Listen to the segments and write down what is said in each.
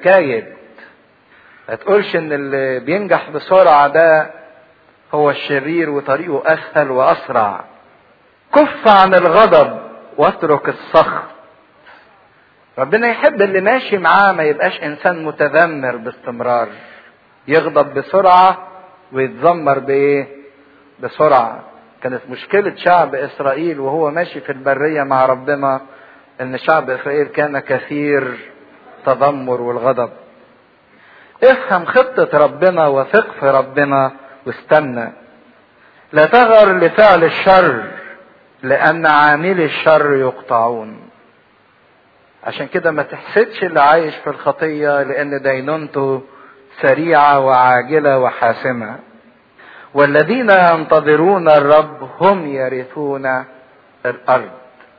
تكايد ما تقولش ان اللي بينجح بسرعة ده هو الشرير وطريقه اسهل واسرع كف عن الغضب واترك السخط ربنا يحب اللي ماشي معاه ما يبقاش انسان متذمر باستمرار يغضب بسرعة ويتذمر بايه بسرعة كانت مشكلة شعب اسرائيل وهو ماشي في البرية مع ربنا ان شعب اسرائيل كان كثير تذمر والغضب افهم خطة ربنا وثق في ربنا واستنى لا تغر لفعل الشر لان عاملي الشر يقطعون عشان كده ما تحسدش اللي عايش في الخطية لان دينونته سريعة وعاجلة وحاسمة والذين ينتظرون الرب هم يرثون الارض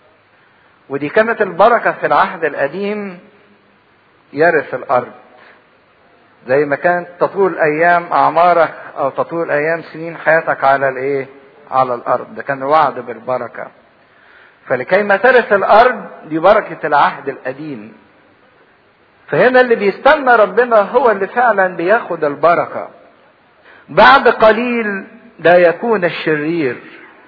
ودي كانت البركة في العهد القديم يرث الارض زي ما كانت تطول ايام اعمارك او تطول ايام سنين حياتك على الايه على الارض ده كان وعد بالبركه فلكي ما ترث الارض دي بركه العهد القديم فهنا اللي بيستنى ربنا هو اللي فعلا بياخد البركه بعد قليل لا يكون الشرير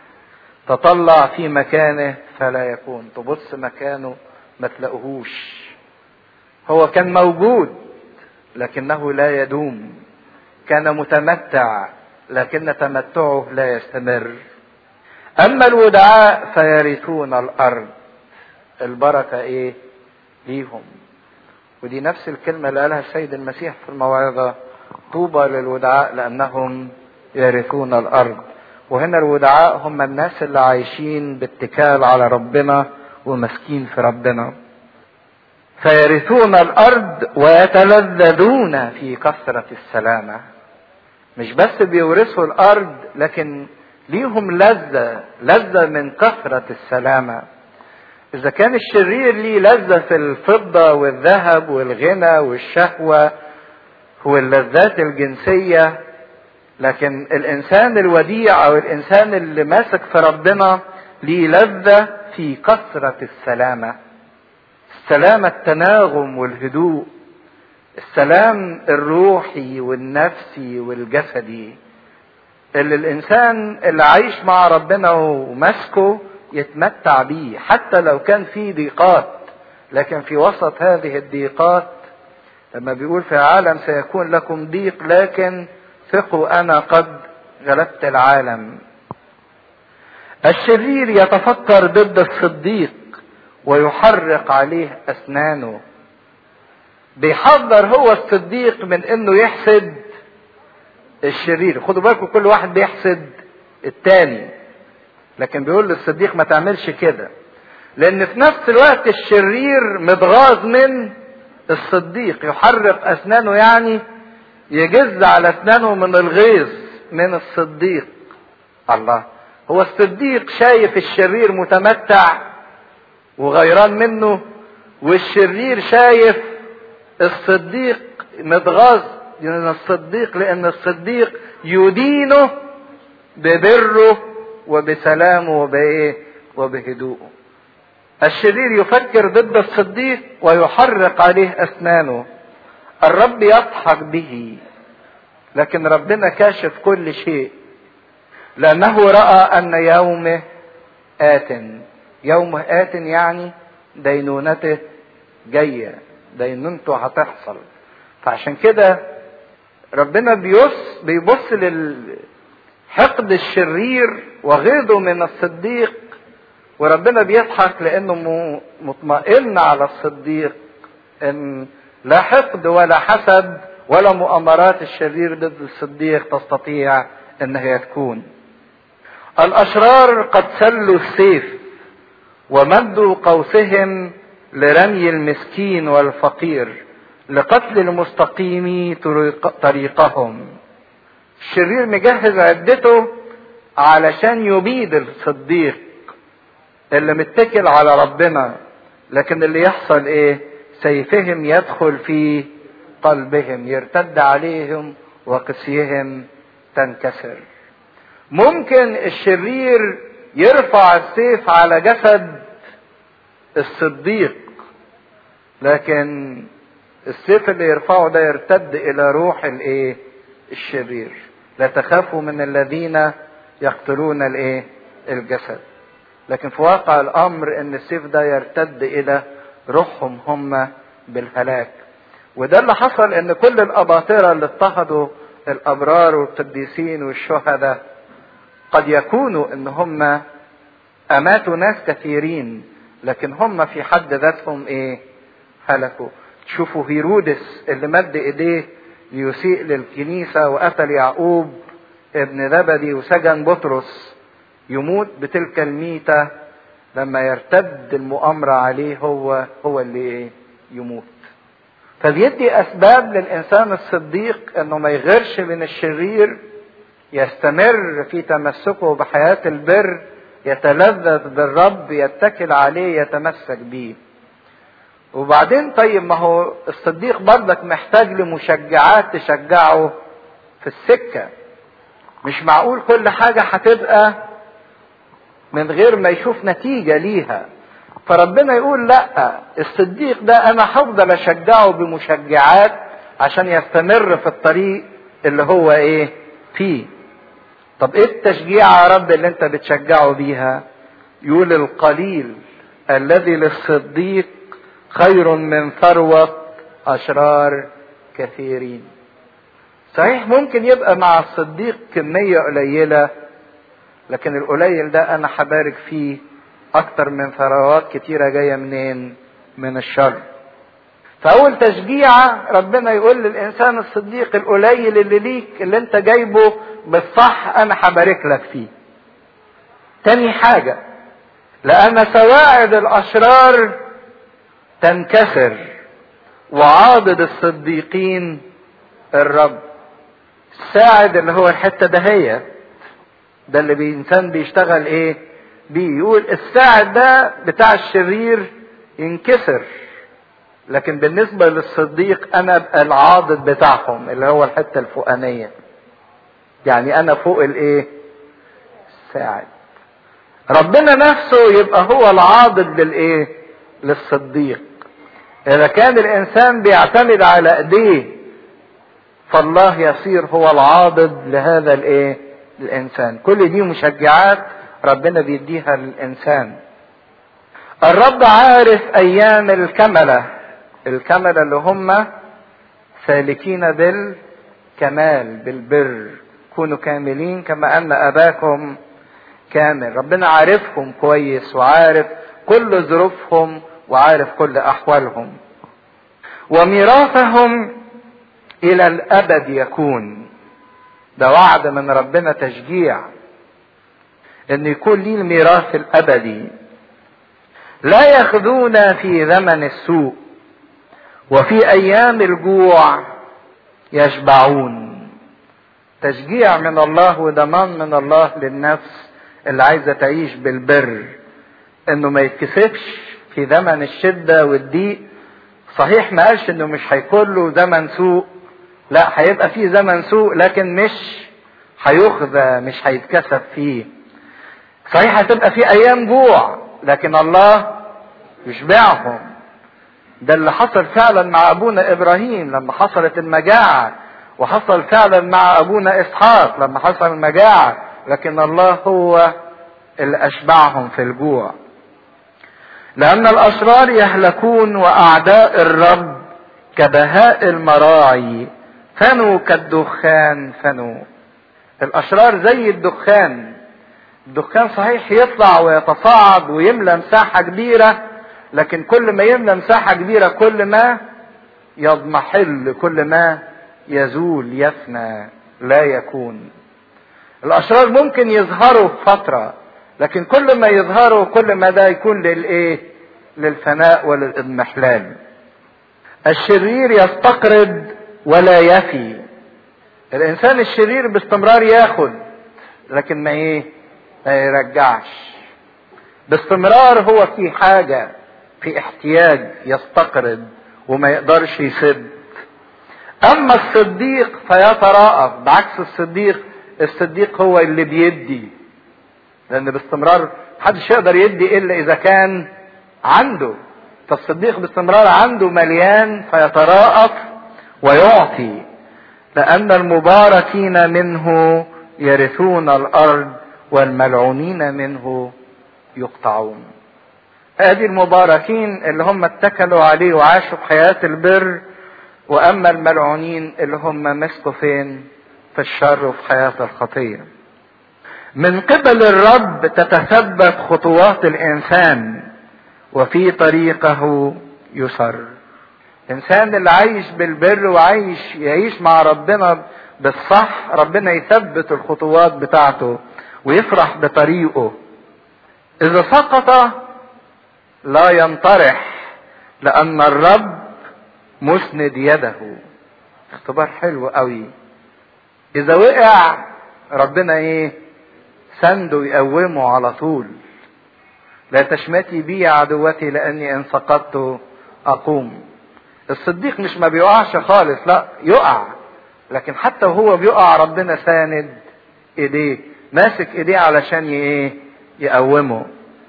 تطلع في مكانه فلا يكون تبص مكانه ما تلاقوهوش هو كان موجود لكنه لا يدوم كان متمتع لكن تمتعه لا يستمر اما الودعاء فيرثون الارض البركه ايه ليهم ودي نفس الكلمه اللي قالها السيد المسيح في الموعظه طوبى للودعاء لانهم يرثون الارض وهنا الودعاء هم الناس اللي عايشين باتكال على ربنا ومسكين في ربنا فيرثون الارض ويتلذذون في كثره السلامه مش بس بيورثوا الارض لكن ليهم لذه لذه من كثره السلامه اذا كان الشرير ليه لذه في الفضه والذهب والغنى والشهوه واللذات الجنسيه لكن الانسان الوديع او الانسان اللي ماسك في ربنا ليه لذه في كثره السلامه السلام التناغم والهدوء السلام الروحي والنفسي والجسدي اللي الانسان اللي عايش مع ربنا وماسكه يتمتع بيه حتى لو كان في ضيقات لكن في وسط هذه الضيقات لما بيقول في العالم سيكون لكم ضيق لكن ثقوا انا قد غلبت العالم الشرير يتفكر ضد الصديق ويحرق عليه اسنانه بيحذر هو الصديق من انه يحسد الشرير خدوا بالكم كل واحد بيحسد التاني لكن بيقول للصديق ما تعملش كده لان في نفس الوقت الشرير متغاظ من الصديق يحرق اسنانه يعني يجز على اسنانه من الغيظ من الصديق الله هو الصديق شايف الشرير متمتع وغيران منه والشرير شايف الصديق متغاظ من الصديق لان الصديق يدينه ببره وبسلامه وبايه وبهدوءه الشرير يفكر ضد الصديق ويحرق عليه اسنانه الرب يضحك به لكن ربنا كاشف كل شيء لانه راى ان يومه ات يومه ات يعني دينونته جايه دينونته هتحصل فعشان كده ربنا بيبص بيبص للحقد الشرير وغيظه من الصديق وربنا بيضحك لانه مطمئن على الصديق ان لا حقد ولا حسد ولا مؤامرات الشرير ضد الصديق تستطيع ان هي تكون الاشرار قد سلوا السيف ومدوا قوسهم لرمي المسكين والفقير لقتل المستقيم طريقهم الشرير مجهز عدته علشان يبيد الصديق اللي متكل على ربنا لكن اللي يحصل ايه سيفهم يدخل في قلبهم يرتد عليهم وقسيهم تنكسر ممكن الشرير يرفع السيف على جسد الصديق لكن السيف اللي يرفعه ده يرتد الى روح الايه الشرير لا تخافوا من الذين يقتلون الايه الجسد لكن في واقع الامر ان السيف ده يرتد الى روحهم هم بالهلاك وده اللي حصل ان كل الاباطره اللي اضطهدوا الابرار والقديسين والشهداء قد يكونوا ان هم اماتوا ناس كثيرين لكن هم في حد ذاتهم ايه هلكوا تشوفوا هيرودس اللي مد ايديه ليسيء للكنيسة وقتل يعقوب ابن زبدي وسجن بطرس يموت بتلك الميتة لما يرتد المؤامرة عليه هو هو اللي ايه يموت فبيدي اسباب للانسان الصديق انه ما يغيرش من الشرير يستمر في تمسكه بحياة البر يتلذذ بالرب يتكل عليه يتمسك بيه وبعدين طيب ما هو الصديق برضك محتاج لمشجعات تشجعه في السكة مش معقول كل حاجة هتبقى من غير ما يشوف نتيجة ليها فربنا يقول لا الصديق ده انا هفضل اشجعه بمشجعات عشان يستمر في الطريق اللي هو ايه فيه طب ايه التشجيع يا رب اللي انت بتشجعه بيها يقول القليل الذي للصديق خير من ثروة أشرار كثيرين صحيح ممكن يبقى مع الصديق كمية قليلة لكن القليل ده أنا هبارك فيه أكتر من ثروات كتيرة جاية منين؟ من الشر. فأول تشجيعة ربنا يقول للإنسان الصديق القليل اللي ليك اللي أنت جايبه بالصح أنا هبارك لك فيه. تاني حاجة لأن سواعد الأشرار تنكسر وعاضد الصديقين الرب الساعد اللي هو الحته دهيت ده اللي الانسان بيشتغل ايه بيه يقول الساعد ده بتاع الشرير ينكسر لكن بالنسبه للصديق انا ابقى العاضد بتاعهم اللي هو الحته الفوقانيه يعني انا فوق الايه الساعد ربنا نفسه يبقى هو العاضد للايه للصديق اذا كان الانسان بيعتمد على ايديه فالله يصير هو العاضد لهذا الايه الانسان كل دي مشجعات ربنا بيديها للانسان الرب عارف ايام الكمله الكمله اللي هم سالكين بالكمال بالبر كونوا كاملين كما ان اباكم كامل ربنا عارفهم كويس وعارف كل ظروفهم وعارف كل احوالهم وميراثهم الى الابد يكون ده وعد من ربنا تشجيع ان يكون ليه الميراث الابدي لا ياخذون في زمن السوء وفي ايام الجوع يشبعون تشجيع من الله وضمان من الله للنفس اللي عايزه تعيش بالبر انه ما يتكسفش في زمن الشده والضيق صحيح ما قالش انه مش هيكون له زمن سوء لا هيبقى فيه زمن سوء لكن مش هيخزى مش هيتكسف فيه صحيح هتبقى في ايام جوع لكن الله يشبعهم ده اللي حصل فعلا مع ابونا ابراهيم لما حصلت المجاعه وحصل فعلا مع ابونا اسحاق لما حصل المجاعه لكن الله هو اللي اشبعهم في الجوع لان الاشرار يهلكون واعداء الرب كبهاء المراعي فنوا كالدخان فنوا الاشرار زي الدخان الدخان صحيح يطلع ويتصاعد ويملى مساحة كبيرة لكن كل ما يملى مساحة كبيرة كل ما يضمحل كل ما يزول يفنى لا يكون الاشرار ممكن يظهروا فترة لكن كل ما يظهروا كل ما ده يكون للايه للفناء وللاضمحلال الشرير يستقرض ولا يفي الانسان الشرير باستمرار ياخد لكن ما ايه ما يرجعش باستمرار هو في حاجة في احتياج يستقرض وما يقدرش يسد اما الصديق فيتراءف بعكس الصديق الصديق هو اللي بيدي لان باستمرار محدش يقدر يدي الا اذا كان عنده فالصديق باستمرار عنده مليان فيتراءف ويعطي لأن المباركين منه يرثون الأرض والملعونين منه يقطعون ادي المباركين اللي هم اتكلوا عليه وعاشوا حياة البر واما الملعونين اللي هم مسكوا فين في الشر وفي حياة الخطية من قبل الرب تتثبت خطوات الانسان وفي طريقه يسر الانسان اللي عايش بالبر وعايش يعيش مع ربنا بالصح ربنا يثبت الخطوات بتاعته ويفرح بطريقه اذا سقط لا ينطرح لان الرب مسند يده اختبار حلو قوي اذا وقع ربنا ايه سنده يقومه على طول لا تشمتي بي يا عدوتي لاني ان سقطت اقوم الصديق مش ما بيقعش خالص لا يقع لكن حتى وهو بيقع ربنا ساند ايديه ماسك ايديه علشان ايه يقومه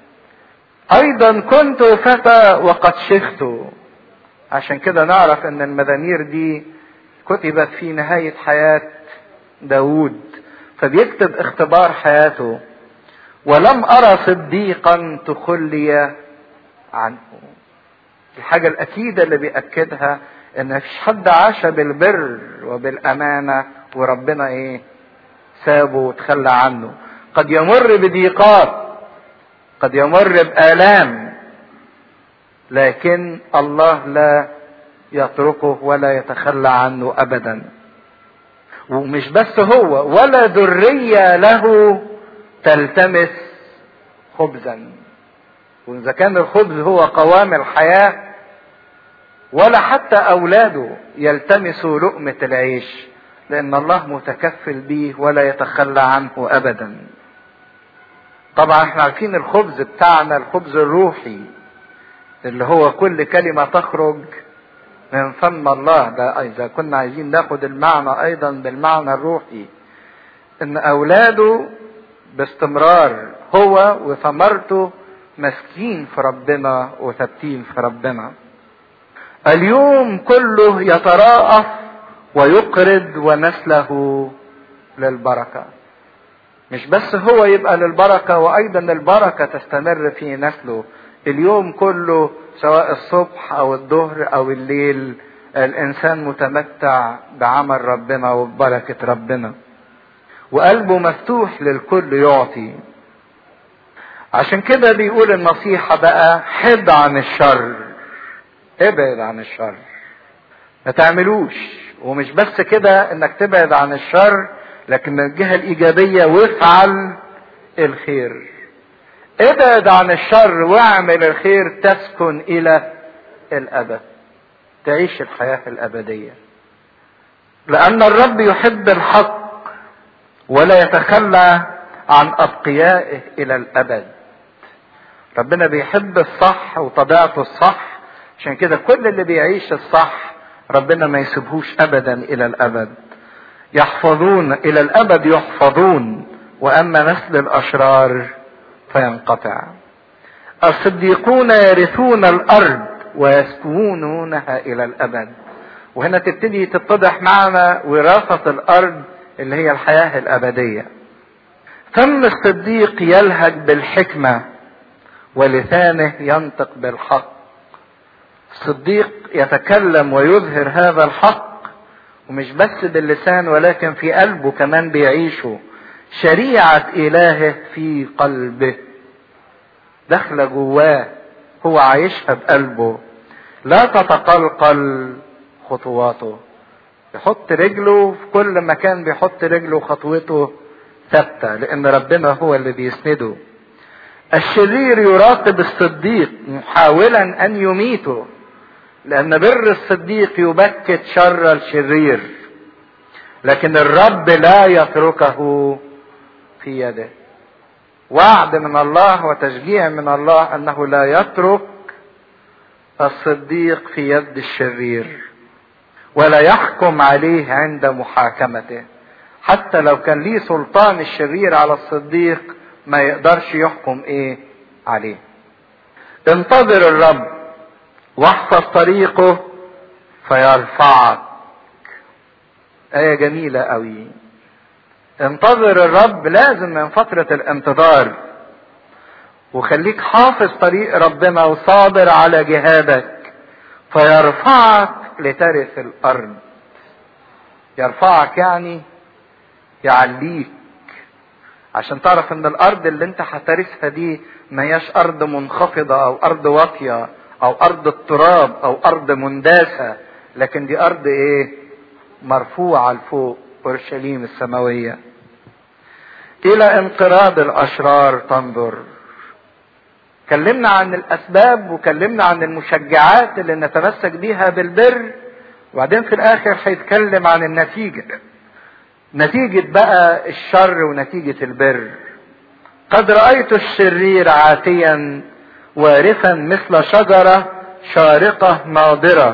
ايضا كنت فتى وقد شخت عشان كده نعرف ان المزامير دي كتبت في نهاية حياة داود فبيكتب اختبار حياته ولم ارى صديقا تخلي عنه الحاجة الاكيدة اللي بيأكدها ان مفيش حد عاش بالبر وبالامانة وربنا ايه سابه وتخلى عنه قد يمر بضيقات قد يمر بآلام لكن الله لا يتركه ولا يتخلى عنه ابدا ومش بس هو ولا ذرية له تلتمس خبزا واذا كان الخبز هو قوام الحياة ولا حتى اولاده يلتمسوا لقمة العيش لان الله متكفل به ولا يتخلى عنه ابدا طبعا احنا عارفين الخبز بتاعنا الخبز الروحي اللي هو كل كلمة تخرج من فم الله ده اذا كنا عايزين ناخد المعنى ايضا بالمعنى الروحي ان اولاده باستمرار هو وثمرته ماسكين في ربنا وثابتين في ربنا اليوم كله يتراءف ويقرض ونسله للبركه مش بس هو يبقى للبركة وأيضا البركة تستمر في نسله اليوم كله سواء الصبح أو الظهر أو الليل الإنسان متمتع بعمل ربنا وببركة ربنا وقلبه مفتوح للكل يعطي عشان كده بيقول النصيحة بقى حد عن الشر ابعد عن الشر ما تعملوش ومش بس كده انك تبعد عن الشر لكن من الجهة الإيجابية وافعل الخير ابعد عن الشر واعمل الخير تسكن إلى الأبد تعيش الحياة الأبدية لأن الرب يحب الحق ولا يتخلى عن أتقيائه إلى الأبد ربنا بيحب الصح وطبيعته الصح عشان كده كل اللي بيعيش الصح ربنا ما يسيبهوش أبدا إلى الأبد يحفظون الى الابد يحفظون واما نسل الاشرار فينقطع الصديقون يرثون الارض ويسكنونها الى الابد وهنا تبتدي تتضح معنا وراثة الارض اللي هي الحياة الابدية فم الصديق يلهج بالحكمة ولسانه ينطق بالحق الصديق يتكلم ويظهر هذا الحق ومش بس باللسان ولكن في قلبه كمان بيعيشه شريعة إلهه في قلبه داخلة جواه هو عايشها بقلبه لا تتقلقل خطواته يحط رجله في كل مكان بيحط رجله خطوته ثابتة لأن ربنا هو اللي بيسنده الشرير يراقب الصديق محاولا أن يميته لأن بر الصديق يبكت شر الشرير لكن الرب لا يتركه في يده وعد من الله وتشجيع من الله أنه لا يترك الصديق في يد الشرير ولا يحكم عليه عند محاكمته حتى لو كان ليه سلطان الشرير على الصديق ما يقدرش يحكم ايه عليه انتظر الرب واحفظ طريقه فيرفعك آية جميلة قوي انتظر الرب لازم من فترة الانتظار وخليك حافظ طريق ربنا وصابر على جهادك فيرفعك لترث الارض يرفعك يعني يعليك عشان تعرف ان الارض اللي انت هترثها دي ما هياش ارض منخفضة او ارض واطية او ارض التراب او ارض منداسة لكن دي ارض ايه مرفوعة لفوق اورشليم السماوية الى انقراض الاشرار تنظر كلمنا عن الاسباب وكلمنا عن المشجعات اللي نتمسك بيها بالبر وبعدين في الاخر هيتكلم عن النتيجة نتيجة بقى الشر ونتيجة البر قد رأيت الشرير عاتيا وارثا مثل شجرة شارقة ناضرة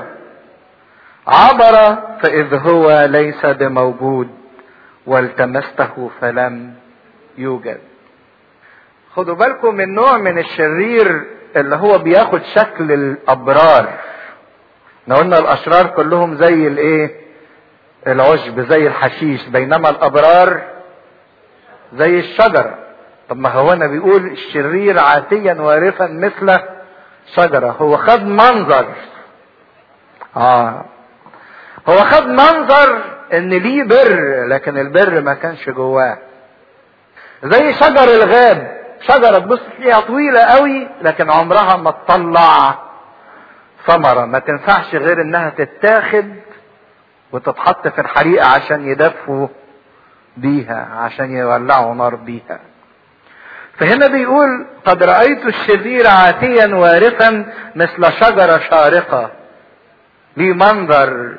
عبر فإذ هو ليس بموجود والتمسته فلم يوجد خدوا بالكم من نوع من الشرير اللي هو بياخد شكل الابرار احنا قلنا الاشرار كلهم زي الايه العشب زي الحشيش بينما الابرار زي الشجره طب ما هو انا بيقول الشرير عاتيا وارفا مثل شجره هو خد منظر اه هو خد منظر ان ليه بر لكن البر ما كانش جواه زي شجر الغاب شجرة تبص فيها طويلة قوي لكن عمرها ما تطلع ثمرة ما تنفعش غير انها تتاخد وتتحط في الحريقة عشان يدفوا بيها عشان يولعوا نار بيها فهنا بيقول قد رأيت الشرير عاتيا وارفا مثل شجرة شارقة ليه منظر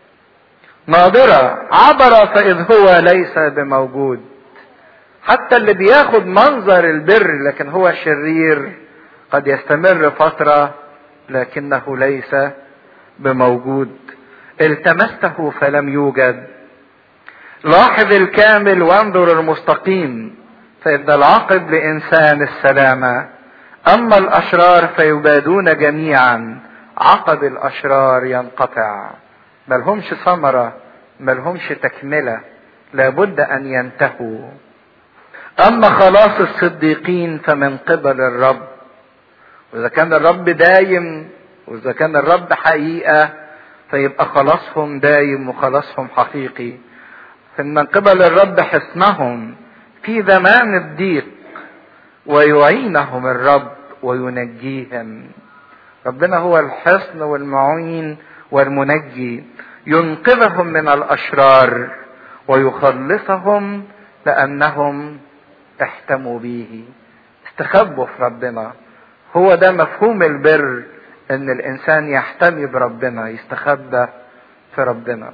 ناظرة عبر فإذ هو ليس بموجود حتى اللي بياخد منظر البر لكن هو شرير قد يستمر فترة لكنه ليس بموجود التمسته فلم يوجد لاحظ الكامل وانظر المستقيم فإن العقب لإنسان السلامة أما الأشرار فيبادون جميعا عقب الأشرار ينقطع ملهمش ثمرة ملهمش تكملة لابد أن ينتهوا اما خلاص الصديقين فمن قبل الرب واذا كان الرب دايم واذا كان الرب حقيقه فيبقى خلاصهم دايم وخلاصهم حقيقي فمن قبل الرب حصنهم في زمان الضيق ويعينهم الرب وينجيهم ربنا هو الحصن والمعين والمنجي ينقذهم من الاشرار ويخلصهم لانهم احتموا به استخبوا في ربنا هو ده مفهوم البر ان الانسان يحتمي بربنا يستخبى في ربنا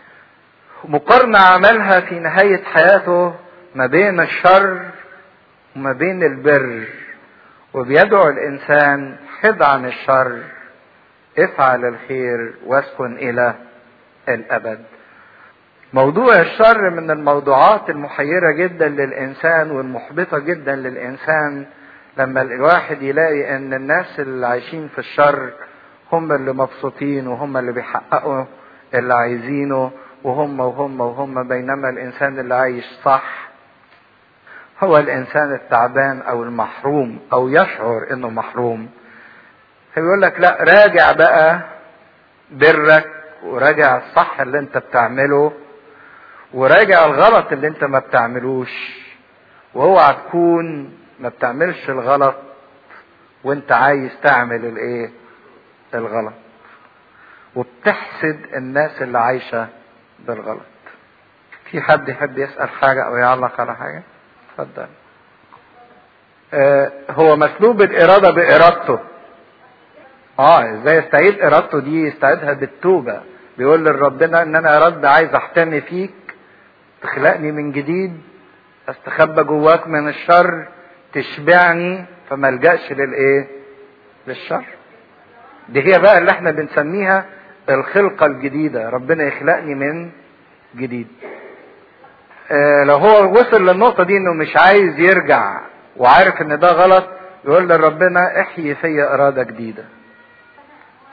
مقارنة عملها في نهاية حياته ما بين الشر وما بين البر وبيدعو الانسان حد عن الشر افعل الخير واسكن الى الابد موضوع الشر من الموضوعات المحيرة جدا للإنسان والمحبطة جدا للإنسان لما الواحد يلاقي إن الناس اللي عايشين في الشر هم اللي مبسوطين وهم اللي بيحققوا اللي عايزينه وهم وهم وهم بينما الإنسان اللي عايش صح هو الإنسان التعبان أو المحروم أو يشعر إنه محروم فيقول لك لا راجع بقى برك وراجع الصح اللي انت بتعمله وراجع الغلط اللي انت ما بتعملوش واوعى تكون ما بتعملش الغلط وانت عايز تعمل الايه الغلط وبتحسد الناس اللي عايشة بالغلط في حد يحب يسأل حاجة او يعلق على حاجة اتفضل آه هو مسلوب الارادة بارادته اه ازاي يستعيد ارادته دي يستعيدها بالتوبة بيقول لربنا ان انا يا رب عايز احتمي فيك تخلقني من جديد استخبى جواك من الشر تشبعني فما الجاش للايه للشر دي هي بقى اللي احنا بنسميها الخلقة الجديدة ربنا يخلقني من جديد اه لو هو وصل للنقطة دي انه مش عايز يرجع وعارف ان ده غلط يقول لربنا احيي فيا ارادة جديدة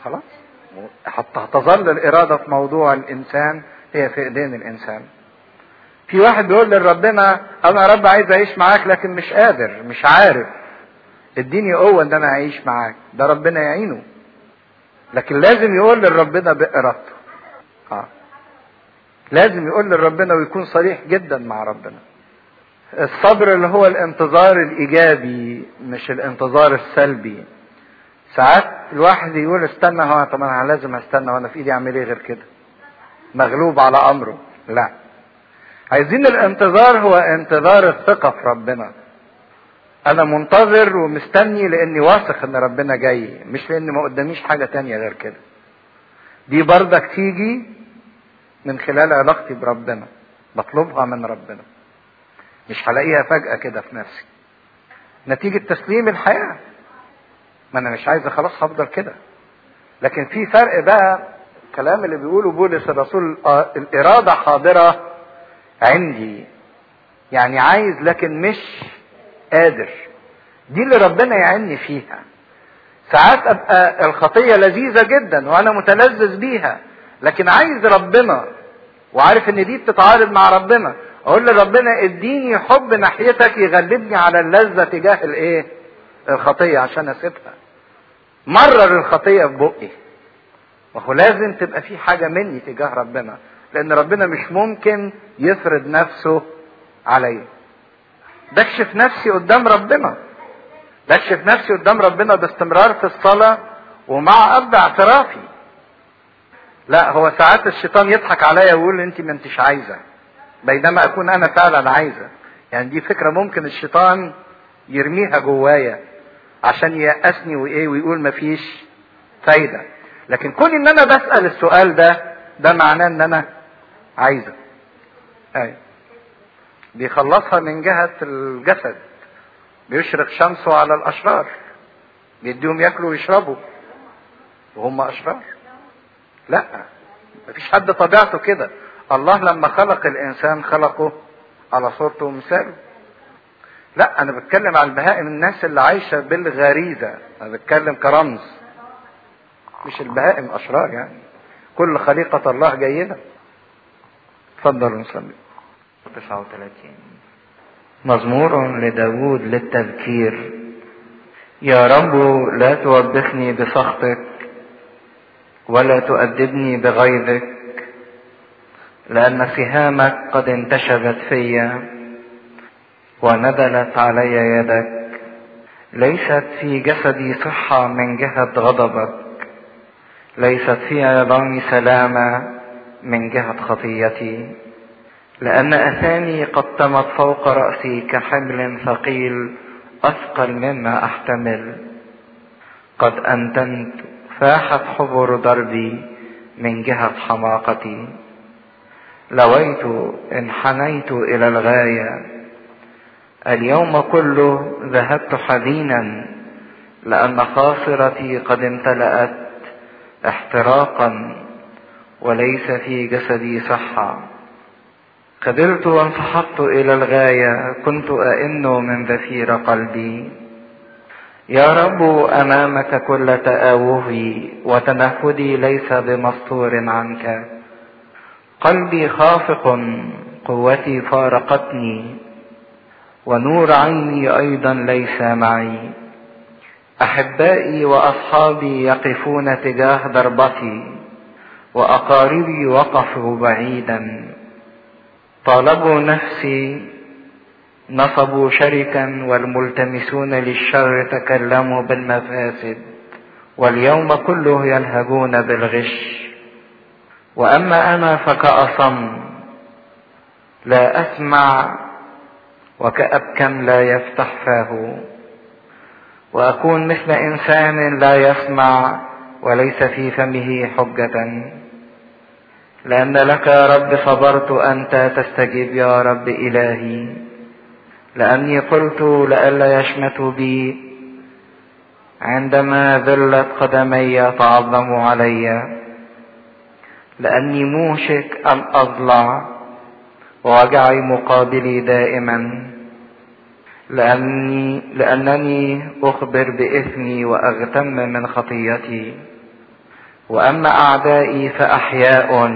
خلاص حتى هتظل الإرادة في موضوع الإنسان هي في إيدين الإنسان في واحد بيقول لربنا أنا يا رب عايز أعيش معاك لكن مش قادر مش عارف اديني قوة إن أنا أعيش معاك ده ربنا يعينه لكن لازم يقول لربنا بإرادته آه. لازم يقول لربنا ويكون صريح جدا مع ربنا الصبر اللي هو الانتظار الايجابي مش الانتظار السلبي ساعات الواحد يقول استنى هو طب انا لازم استنى وانا في ايدي اعمل ايه غير كده مغلوب على امره لا عايزين الانتظار هو انتظار الثقة في ربنا انا منتظر ومستني لاني واثق ان ربنا جاي مش لان ما قداميش حاجة تانية غير كده دي برضك تيجي من خلال علاقتي بربنا بطلبها من ربنا مش هلاقيها فجأة كده في نفسي نتيجة تسليم الحياة ما انا مش عايز خلاص هفضل كده لكن في فرق بقى الكلام اللي بيقوله بولس الرسول الإرادة حاضرة عندي يعني عايز لكن مش قادر دي اللي ربنا يعني فيها ساعات ابقى الخطية لذيذة جدا وانا متلذذ بيها لكن عايز ربنا وعارف ان دي بتتعارض مع ربنا اقول لربنا اديني حب ناحيتك يغلبني على اللذة تجاه الايه الخطية عشان اسيبها مرر الخطية في بقي وهو لازم تبقى في حاجة مني تجاه ربنا لان ربنا مش ممكن يفرض نفسه عليا بكشف نفسي قدام ربنا بكشف نفسي قدام ربنا باستمرار في الصلاة ومع قبل اعترافي لا هو ساعات الشيطان يضحك عليا ويقول انت ما انتش عايزه بينما اكون انا فعلا عايزه يعني دي فكره ممكن الشيطان يرميها جوايا عشان ييأسني وايه ويقول مفيش فايده لكن كون ان انا بسأل السؤال ده ده معناه ان انا عايزه ايوه بيخلصها من جهة الجسد بيشرق شمسه على الاشرار بيديهم ياكلوا ويشربوا وهم اشرار لا مفيش حد طبيعته كده الله لما خلق الانسان خلقه على صورته ومثاله لا انا بتكلم على البهائم الناس اللي عايشه بالغريزه انا بتكلم كرمز مش البهائم اشرار يعني كل خليقه الله جيده اتفضل نصلي 39 مزمور لداود للتذكير يا رب لا توبخني بسخطك ولا تؤدبني بغيظك لأن سهامك قد انتشبت في ونزلت علي يدك ليست في جسدي صحة من جهة غضبك ليست في عظامي سلامة من جهة خطيتي لأن أثامي قد تمت فوق رأسي كحمل ثقيل أثقل مما أحتمل قد أنتنت فاحت حبر دربي من جهة حماقتي لويت انحنيت إلى الغاية اليوم كله ذهبت حزينا لأن خاصرتي قد امتلأت احتراقا وليس في جسدي صحة قدرت وانسحبت إلى الغاية كنت أئن من ذفير قلبي يا رب أمامك كل تآوهي وتنهدي ليس بمستور عنك قلبي خافق قوتي فارقتني ونور عيني أيضا ليس معي أحبائي وأصحابي يقفون تجاه ضربتي وأقاربي وقفوا بعيدا طالبوا نفسي نصبوا شركا والملتمسون للشر تكلموا بالمفاسد واليوم كله يلهبون بالغش واما انا فكاصم لا اسمع وكابكم لا يفتح فاه واكون مثل انسان لا يسمع وليس في فمه حجه لان لك يا رب صبرت انت تستجيب يا رب الهي لأني قلت لئلا يشمتوا بي عندما ذلت قدمي تعظموا علي لأني موشك أن أضلع ووجعي مقابلي دائما لأني لأنني أخبر بإثمي وأغتم من خطيتي واما اعدائي فاحياء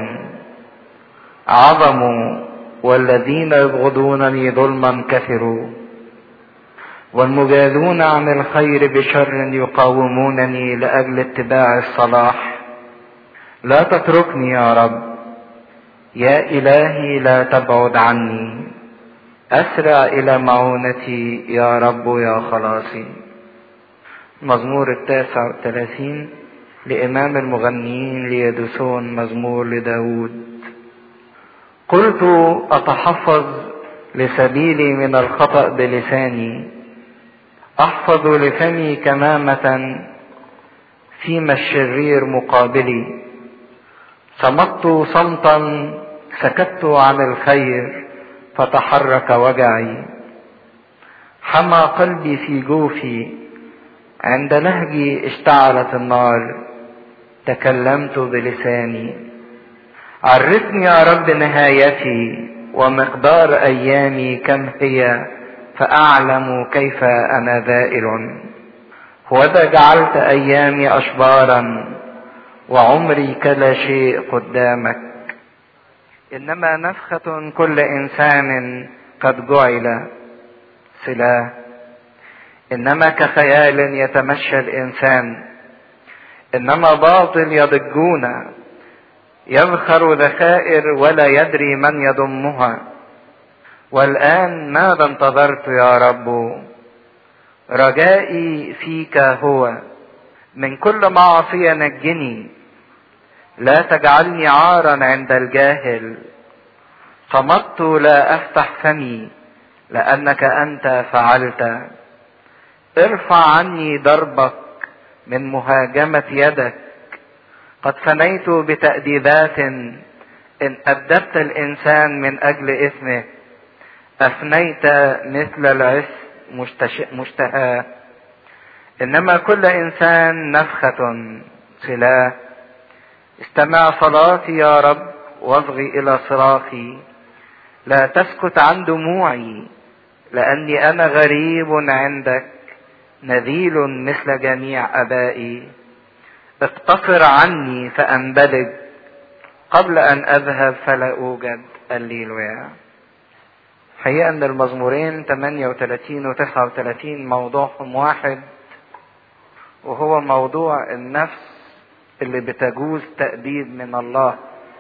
عظموا والذين يبغضونني ظلما كثروا والمجازون عن الخير بشر يقاومونني لاجل اتباع الصلاح لا تتركني يا رب يا الهي لا تبعد عني اسرع الى معونتي يا رب يا خلاصي مزمور التاسع والثلاثين لامام المغنيين ليدوسون مزمور لداود قلت اتحفظ لسبيلي من الخطا بلساني احفظ لفمي كمامه فيما الشرير مقابلي صمت صمتا سكت عن الخير فتحرك وجعي حمى قلبي في جوفي عند نهجي اشتعلت النار تكلمت بلساني عرفني يا رب نهايتي ومقدار ايامي كم هي فاعلم كيف انا ذائل وذا جعلت ايامي اشبارا وعمري كلا شيء قدامك انما نفخه كل انسان قد جعل سلاه انما كخيال يتمشى الانسان انما باطل يضجون يذخر ذخائر ولا يدري من يضمها والان ماذا انتظرت يا رب رجائي فيك هو من كل معصيه نجني لا تجعلني عارا عند الجاهل صمت لا افتح فمي لانك انت فعلت ارفع عني ضربك من مهاجمه يدك قد فنيت بتاديبات ان ادبت الانسان من اجل اثمه افنيت مثل العس مشتهى انما كل انسان نفخه سلاه استمع صلاتي يا رب واصغي الى صراخي لا تسكت عن دموعي لاني انا غريب عندك نذيل مثل جميع ابائي اقتصر عني فانبلج قبل ان اذهب فلا اوجد الليلويا حقيقة ان المزمورين 38 و 39 موضوعهم واحد وهو موضوع النفس اللي بتجوز تأديب من الله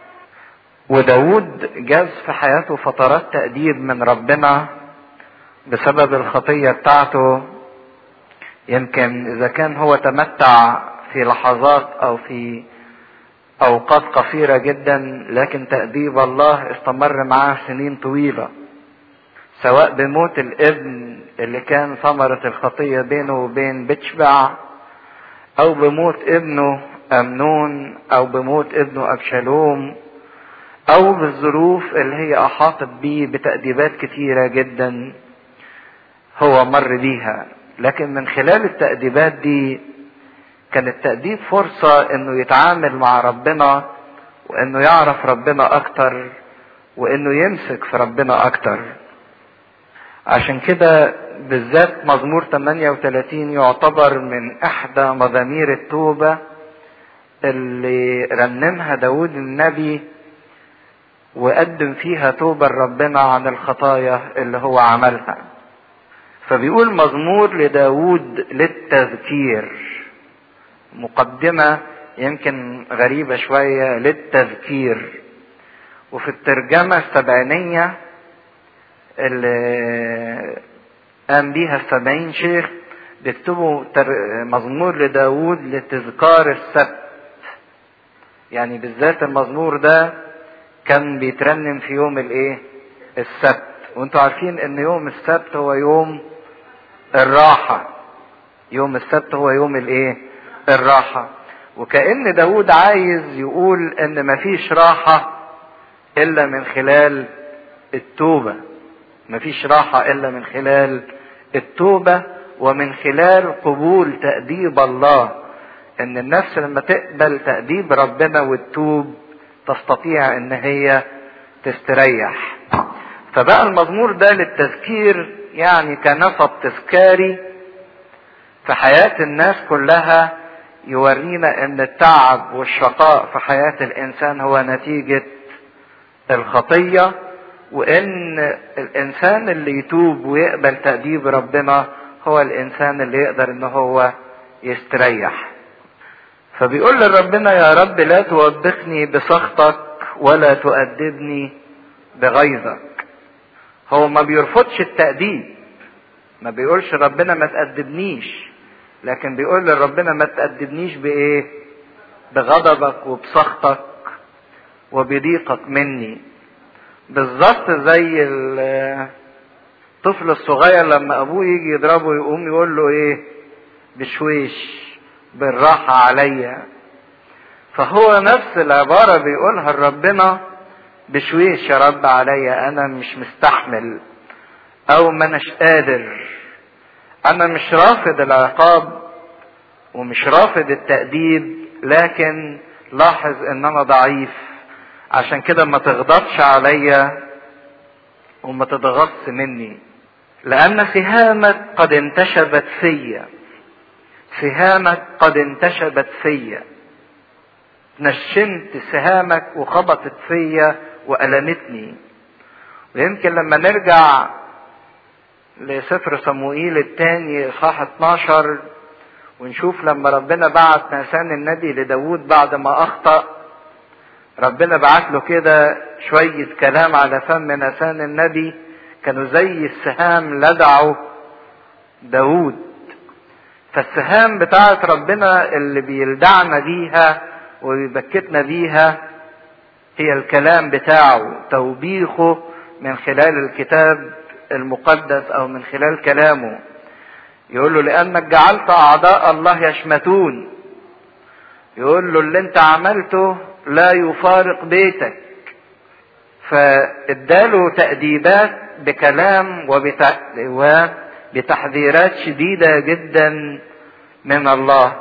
وداود جاز في حياته فترات تأديب من ربنا بسبب الخطية بتاعته يمكن إذا كان هو تمتع في لحظات أو في أوقات قصيرة جدا لكن تأديب الله استمر معاه سنين طويلة سواء بموت الابن اللي كان ثمرة الخطية بينه وبين بتشبع أو بموت ابنه أمنون أو بموت ابنه أبشالوم أو بالظروف اللي هي أحاطت بيه بتأديبات كتيرة جدا هو مر بيها لكن من خلال التأديبات دي كان التأديب فرصة إنه يتعامل مع ربنا وإنه يعرف ربنا أكتر وإنه يمسك في ربنا أكتر عشان كده بالذات مزمور 38 يعتبر من إحدى مزامير التوبة اللي رنمها داود النبي وقدم فيها توبة لربنا عن الخطايا اللي هو عملها فبيقول مزمور لداود للتذكير مقدمة يمكن غريبة شوية للتذكير وفي الترجمة السبعينية اللي قام بيها السبعين شيخ بيكتبوا مزمور لداود لتذكار السبت يعني بالذات المزمور ده كان بيترنم في يوم الايه السبت وانتوا عارفين ان يوم السبت هو يوم الراحة يوم السبت هو يوم الايه الراحة وكأن داود عايز يقول ان مفيش راحة الا من خلال التوبة مفيش راحة الا من خلال التوبة ومن خلال قبول تأديب الله ان النفس لما تقبل تأديب ربنا وتتوب تستطيع ان هي تستريح فبقى المزمور ده للتذكير يعني كنصب تذكاري في حياة الناس كلها يورينا ان التعب والشقاء في حياة الانسان هو نتيجة الخطية وان الانسان اللي يتوب ويقبل تأديب ربنا هو الانسان اللي يقدر ان هو يستريح فبيقول لربنا يا رب لا توبخني بسخطك ولا تؤدبني بغيظك هو ما بيرفضش التأديب ما بيقولش ربنا ما تأدبنيش لكن بيقول لربنا ما تأدبنيش بإيه بغضبك وبسخطك وبضيقك مني بالظبط زي الطفل الصغير لما ابوه يجي يضربه يقوم يقول له ايه بشويش بالراحة عليا فهو نفس العبارة بيقولها لربنا بشويش يا رب عليا انا مش مستحمل او ما اناش قادر انا مش رافض العقاب ومش رافض التأديب لكن لاحظ ان انا ضعيف عشان كده ما تغضبش عليا وما تضغطش مني لان سهامك قد انتشبت فيا سهامك قد انتشبت فيا نشنت سهامك وخبطت فيا وألمتني ويمكن لما نرجع لسفر صموئيل الثاني اصحاح 12 ونشوف لما ربنا بعت ناسان النبي لداود بعد ما اخطأ ربنا بعت له كده شوية كلام على فم ناسان النبي كانوا زي السهام لدعوا داود فالسهام بتاعت ربنا اللي بيلدعنا بيها ويبكتنا بيها هي الكلام بتاعه توبيخه من خلال الكتاب المقدس او من خلال كلامه يقول له لانك جعلت اعداء الله يشمتون يقول له اللي انت عملته لا يفارق بيتك فاداله تأديبات بكلام وبتحذيرات شديدة جدا من الله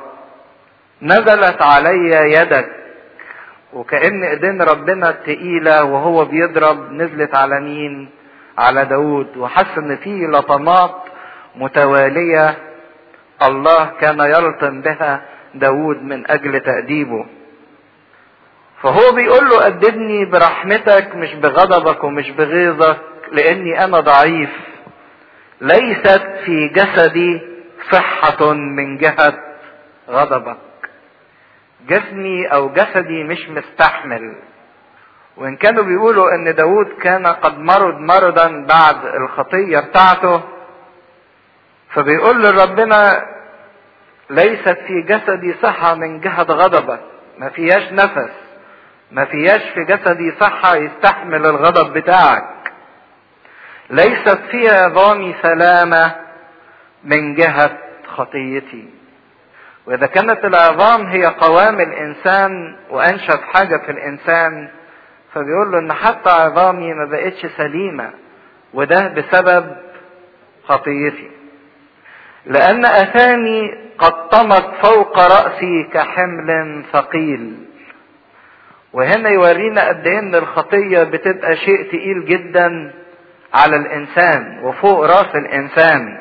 نزلت علي يدك وكأن ايدين ربنا التقيلة وهو بيضرب نزلت على مين على داود وحس ان في لطمات متوالية الله كان يلطم بها داود من اجل تأديبه فهو بيقول له أدبني برحمتك مش بغضبك ومش بغيظك لاني انا ضعيف ليست في جسدي صحة من جهة غضبك جسمي او جسدي مش مستحمل وان كانوا بيقولوا ان داود كان قد مرض مرضا بعد الخطية بتاعته فبيقول لربنا ليست في جسدي صحة من جهة غضبك ما فيهاش نفس ما فيهاش في جسدي صحة يستحمل الغضب بتاعك ليست في عظامي سلامة من جهة خطيتي واذا كانت العظام هي قوام الانسان وانشط حاجة في الانسان فبيقول له ان حتى عظامي ما بقتش سليمة وده بسبب خطيتي لان اثامي قد طمت فوق رأسي كحمل ثقيل وهنا يورينا قد ايه ان الخطية بتبقى شيء تقيل جدا على الانسان وفوق راس الانسان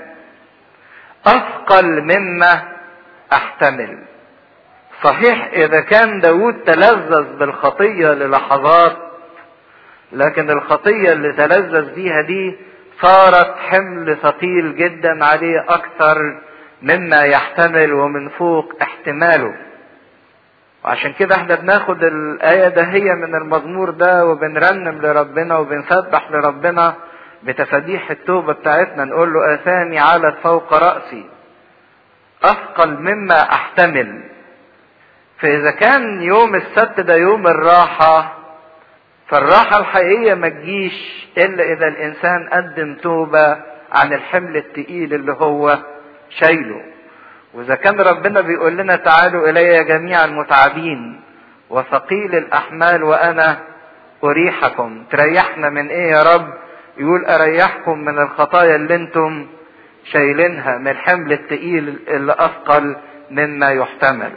اثقل مما احتمل صحيح اذا كان داود تلذذ بالخطية للحظات لكن الخطية اللي تلذذ بيها دي صارت حمل ثقيل جدا عليه اكثر مما يحتمل ومن فوق احتماله وعشان كده احنا بناخد الآية ده هي من المزمور ده وبنرنم لربنا وبنسبح لربنا بتفاديح التوبة بتاعتنا نقول له آثامي علت فوق رأسي أثقل مما أحتمل فإذا كان يوم السبت ده يوم الراحة فالراحة الحقيقية ما تجيش إلا إذا الإنسان قدم توبة عن الحمل التقيل اللي هو شايله وإذا كان ربنا بيقول لنا تعالوا إلي جميعا المتعبين وثقيل الأحمال وأنا أريحكم تريحنا من إيه يا رب يقول أريحكم من الخطايا اللي أنتم شايلينها من الحمل التقيل اللي أثقل مما يحتمل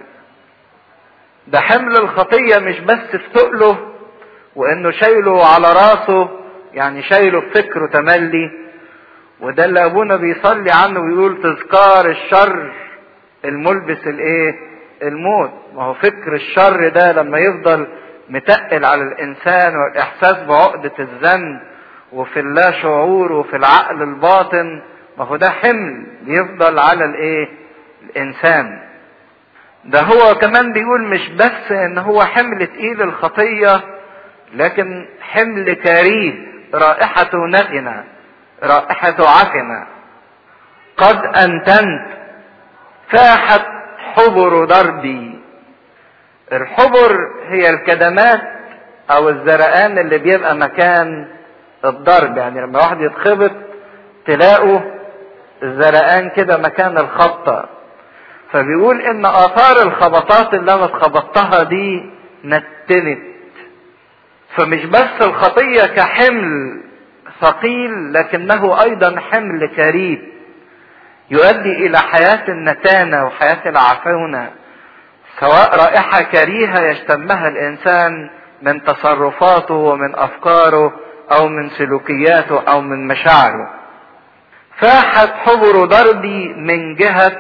ده حمل الخطية مش بس في ثقله وإنه شايله على راسه يعني شايله بفكره تملي وده اللي أبونا بيصلي عنه ويقول تذكار الشر الملبس الايه الموت ما هو فكر الشر ده لما يفضل متقل على الانسان والاحساس بعقدة الذنب وفي اللا شعور وفي العقل الباطن ما هو ده حمل بيفضل على الايه الانسان ده هو كمان بيقول مش بس ان هو حمل تقيل الخطية لكن حمل كريه رائحة نتنة رائحة عفنة قد انتنت فاحت حبر دربي الحبر هي الكدمات او الزرقان اللي بيبقى مكان الضرب يعني لما واحد يتخبط تلاقوا الزرقان كده مكان الخبطة فبيقول ان اثار الخبطات اللي انا اتخبطتها دي نتنت فمش بس الخطية كحمل ثقيل لكنه ايضا حمل كريب يؤدي الى حياة النتانة وحياة العفونة سواء رائحة كريهة يشتمها الانسان من تصرفاته ومن افكاره او من سلوكياته او من مشاعره فاحت حبر ضربي من جهة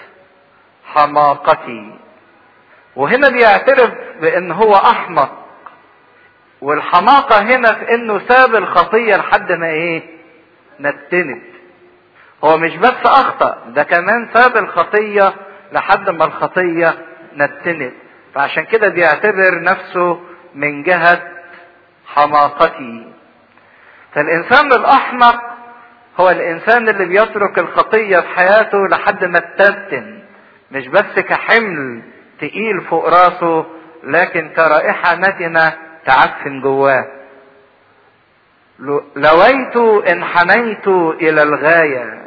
حماقتي وهنا بيعترف بان هو احمق والحماقة هنا في انه ساب الخطية لحد ما ايه نتنت هو مش بس اخطأ ده كمان ساب الخطية لحد ما الخطية نتنت فعشان كده بيعتبر نفسه من جهة حماقتي فالانسان الاحمق هو الانسان اللي بيترك الخطيه في حياته لحد ما تتن مش بس كحمل تقيل فوق راسه لكن كرائحه نتنه تعفن جواه لويت انحنيت الى الغايه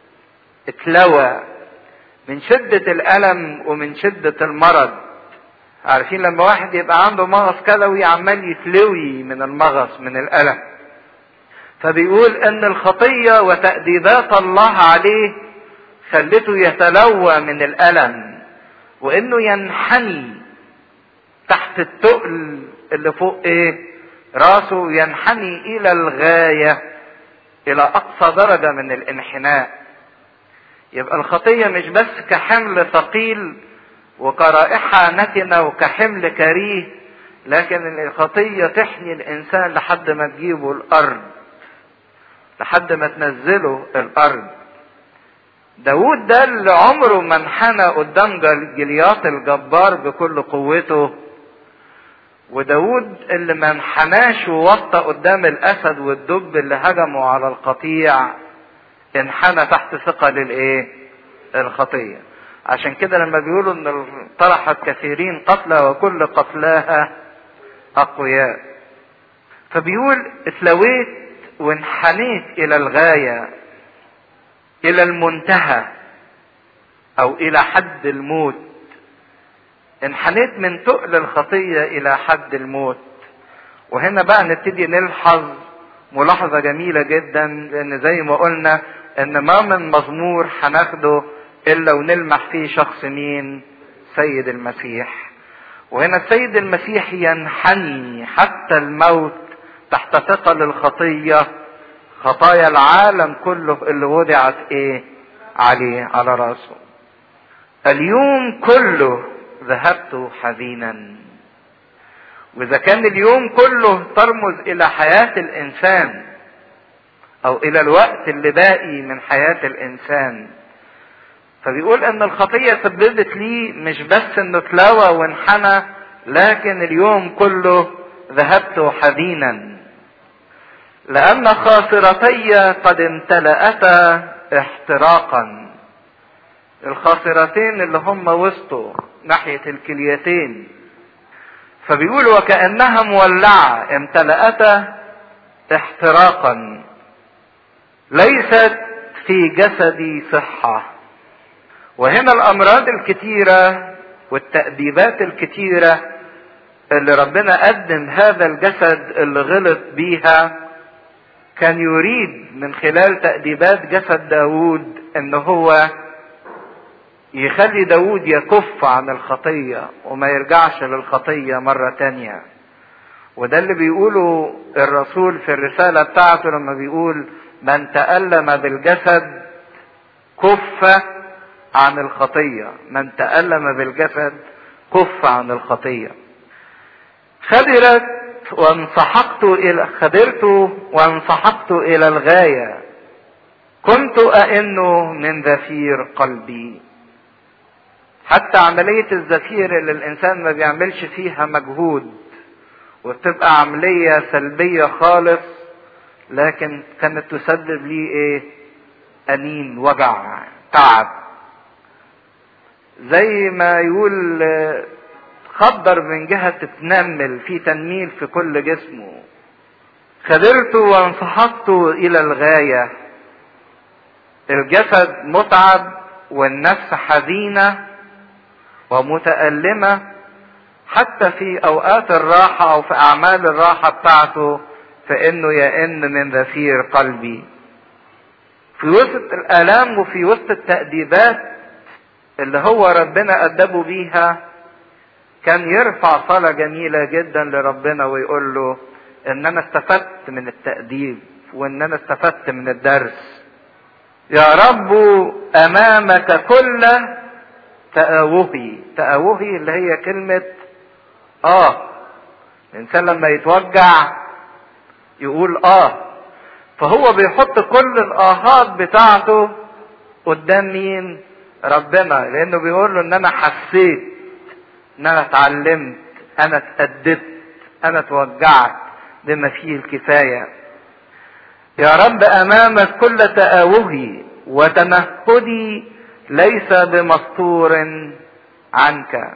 اتلوى من شدة الألم ومن شدة المرض عارفين لما واحد يبقى عنده مغص كلوي عمال يتلوي من المغص من الألم فبيقول ان الخطيه وتاديبات الله عليه خلته يتلوى من الالم وانه ينحني تحت التقل اللي فوق ايه راسه ينحني الى الغايه الى اقصى درجه من الانحناء يبقى الخطيه مش بس كحمل ثقيل وكرائحه نتنه وكحمل كريه لكن الخطيه تحني الانسان لحد ما تجيبه الارض لحد ما تنزله الارض داود ده اللي عمره ما انحنى قدام جلياط الجبار بكل قوته وداود اللي ما انحناش ووطى قدام الاسد والدب اللي هجموا على القطيع انحنى تحت ثقل الايه الخطيه عشان كده لما بيقولوا ان طرحت كثيرين قتلى وكل قتلاها اقوياء فبيقول اتلويت وانحنيت الى الغايه الى المنتهى او الى حد الموت انحنيت من تقل الخطيه الى حد الموت وهنا بقى نبتدي نلحظ ملاحظه جميله جدا لان زي ما قلنا ان ما من مزمور هناخده الا ونلمح فيه شخص مين سيد المسيح وهنا السيد المسيح ينحني حتى الموت تحت ثقل الخطية خطايا العالم كله اللي وضعت ايه عليه على راسه اليوم كله ذهبت حزينا واذا كان اليوم كله ترمز الى حياة الانسان او الى الوقت اللي باقي من حياة الانسان فبيقول ان الخطية سببت لي مش بس انه تلاوى وانحنى لكن اليوم كله ذهبت حزينا لأن خاصرتي قد امتلأتا احتراقا الخاصرتين اللي هم وسطه ناحية الكليتين فبيقول وكأنها مولعة امتلأتا احتراقا ليست في جسدي صحة وهنا الأمراض الكتيرة والتأديبات الكتيرة اللي ربنا قدم هذا الجسد اللي غلط بيها كان يريد من خلال تأديبات جسد داود ان هو يخلي داود يكف عن الخطية وما يرجعش للخطية مرة تانية وده اللي بيقوله الرسول في الرسالة بتاعته لما بيقول من تألم بالجسد كف عن الخطية من تألم بالجسد كف عن الخطية خدرت وانسحقت إلى خدرت وانسحقت إلى الغاية كنت أئن من زفير قلبي حتى عملية الزفير اللي الإنسان ما بيعملش فيها مجهود وبتبقى عملية سلبية خالص لكن كانت تسبب لي ايه أنين وجع تعب زي ما يقول خضر من جهة تتنمل في تنميل في كل جسمه خدرت وانسحقت إلى الغاية الجسد متعب والنفس حزينة ومتألمة حتى في أوقات الراحة أو في أعمال الراحة بتاعته فإنه يئن من ذفير قلبي في وسط الآلام وفي وسط التأديبات اللي هو ربنا أدبه بيها كان يرفع صلاة جميلة جدا لربنا ويقول له إن أنا استفدت من التأديب وإن أنا استفدت من الدرس يا رب أمامك كل تأوهي تأوهي اللي هي كلمة آه الإنسان لما يتوجع يقول آه فهو بيحط كل الآهات بتاعته قدام مين؟ ربنا لأنه بيقول له إن أنا حسيت إن أنا اتعلمت أنا اتأدبت أنا اتوجعت بما فيه الكفاية يا رب أمامك كل تآوهي وتنهدي ليس بمستور عنك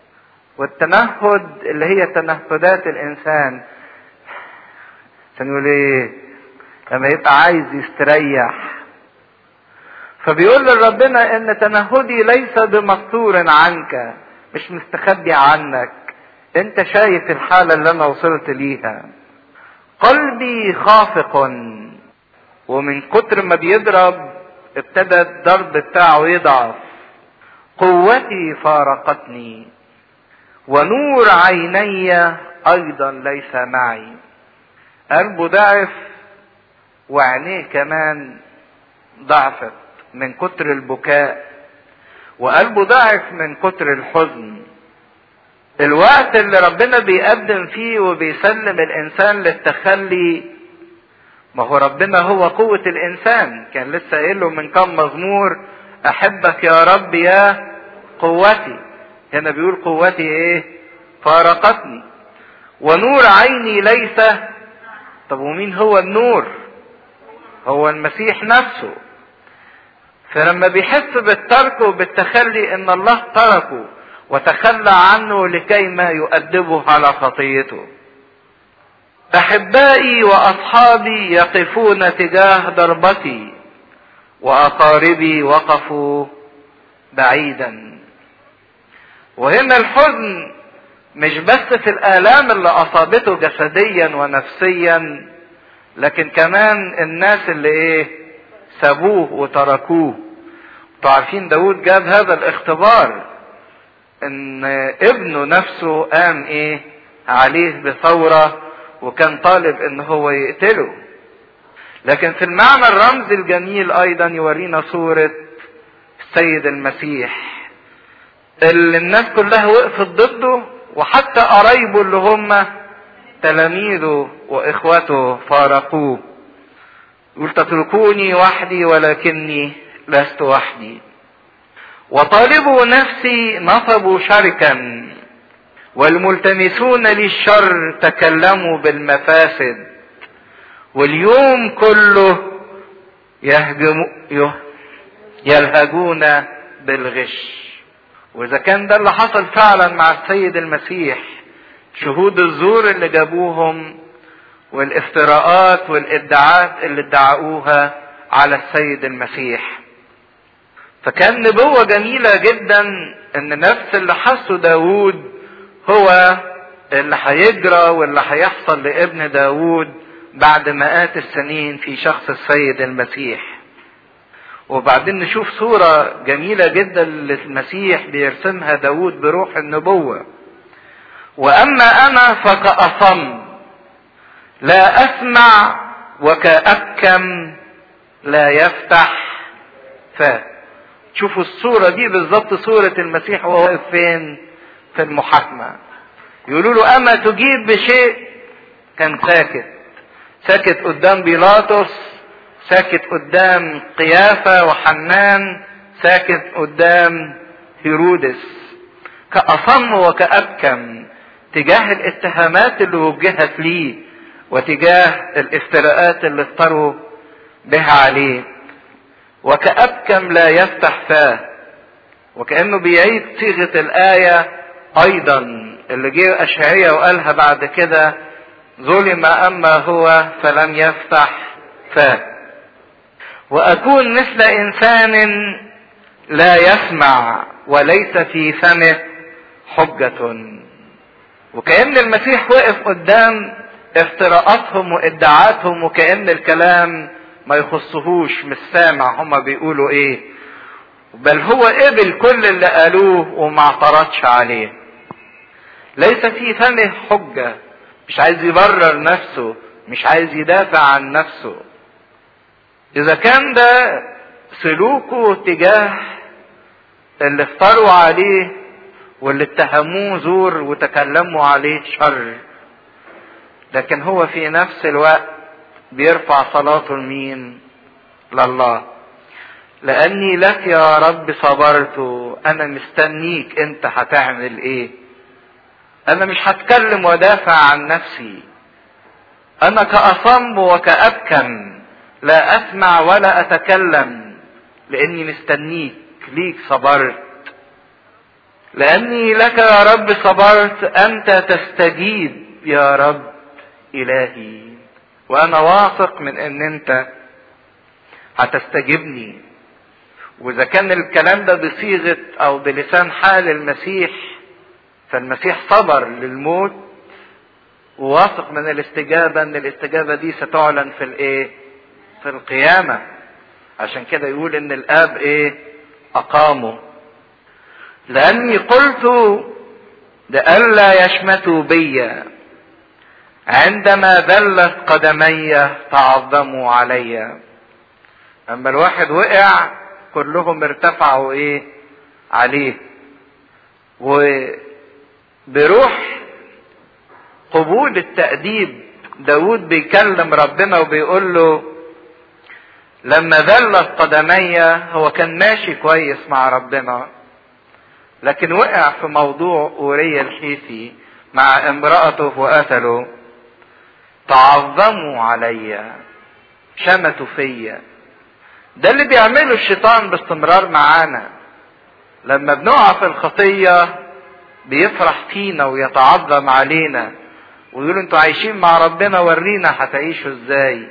والتنهد اللي هي تنهدات الإنسان عشان يقول إيه لما يبقى عايز يستريح فبيقول لربنا ان تنهدي ليس بمستور عنك مش مستخبي عنك انت شايف الحالة اللي انا وصلت ليها قلبي خافق ومن كتر ما بيضرب ابتدى الضرب بتاعه يضعف قوتي فارقتني ونور عيني ايضا ليس معي قلبه ضعف وعينيه كمان ضعفت من كتر البكاء وقلبه ضعف من كتر الحزن الوقت اللي ربنا بيقدم فيه وبيسلم الانسان للتخلي ما هو ربنا هو قوة الانسان كان لسه قايل له من كم مزمور احبك يا رب يا قوتي هنا بيقول قوتي ايه فارقتني ونور عيني ليس طب ومين هو النور هو المسيح نفسه فلما بيحس بالترك وبالتخلي ان الله تركه وتخلى عنه لكي ما يؤدبه على خطيته احبائي واصحابي يقفون تجاه ضربتي واقاربي وقفوا بعيدا وهنا الحزن مش بس في الالام اللي اصابته جسديا ونفسيا لكن كمان الناس اللي ايه سابوه وتركوه انتوا عارفين داود جاب هذا الاختبار ان ابنه نفسه قام ايه عليه بثورة وكان طالب ان هو يقتله لكن في المعنى الرمزي الجميل ايضا يورينا صورة السيد المسيح اللي الناس كلها وقفت ضده وحتى قرايبه اللي هم تلاميذه واخوته فارقوه يقول تتركوني وحدي ولكني لست وحدي وطالبوا نفسي نصبوا شركا والملتمسون لي الشر تكلموا بالمفاسد واليوم كله يهجم يلهجون بالغش واذا كان ده اللي حصل فعلا مع السيد المسيح شهود الزور اللي جابوهم والافتراءات والادعاءات اللي ادعوها على السيد المسيح فكان نبوة جميلة جدا ان نفس اللي حسه داود هو اللي هيجرى واللي هيحصل لابن داود بعد مئات السنين في شخص السيد المسيح وبعدين نشوف صورة جميلة جدا للمسيح بيرسمها داود بروح النبوة وأما أنا فكأصم لا أسمع وكأبكم لا يفتح فاه شوفوا الصورة دي بالظبط صورة المسيح وهو واقف فين في المحاكمة يقولوا له أما تجيب بشيء كان ساكت ساكت قدام بيلاطس ساكت قدام قيافة وحنان ساكت قدام هيرودس كأصم وكأبكم تجاه الاتهامات اللي وجهت ليه وتجاه الافتراءات اللي افتروا بها عليه وكأبكم لا يفتح فاه وكأنه بيعيد صيغة الآية أيضا اللي جه أشعية وقالها بعد كده ظلم أما هو فلم يفتح فاه وأكون مثل إنسان لا يسمع وليس في فمه حجة وكأن المسيح وقف قدام افتراءاتهم وادعاءاتهم وكأن الكلام ما يخصهوش مش سامع هما بيقولوا ايه بل هو قبل كل اللي قالوه وما اعترضش عليه ليس في فمه حجة مش عايز يبرر نفسه مش عايز يدافع عن نفسه اذا كان ده سلوكه تجاه اللي افتروا عليه واللي اتهموه زور وتكلموا عليه شر لكن هو في نفس الوقت بيرفع صلاته لمين لله لاني لك يا رب صبرت انا مستنيك انت هتعمل ايه انا مش هتكلم ودافع عن نفسي انا كاصم وكابكم لا اسمع ولا اتكلم لاني مستنيك ليك صبرت لاني لك يا رب صبرت انت تستجيب يا رب الهي وانا واثق من ان انت هتستجيبني واذا كان الكلام ده بصيغه او بلسان حال المسيح فالمسيح صبر للموت وواثق من الاستجابه ان الاستجابه دي ستعلن في الايه في القيامه عشان كده يقول ان الاب ايه اقامه لاني قلت لئلا يشمتوا بي عندما ذلت قدمي تعظموا علي اما الواحد وقع كلهم ارتفعوا ايه عليه وبروح قبول التأديب داود بيكلم ربنا وبيقول له لما ذلت قدمي هو كان ماشي كويس مع ربنا لكن وقع في موضوع أوريا الحيثي مع امرأته وقتله تعظموا عليا شمتوا فيا ده اللي بيعمله الشيطان باستمرار معانا لما بنقع في الخطية بيفرح فينا ويتعظم علينا ويقول انتوا عايشين مع ربنا ورينا هتعيشوا ازاي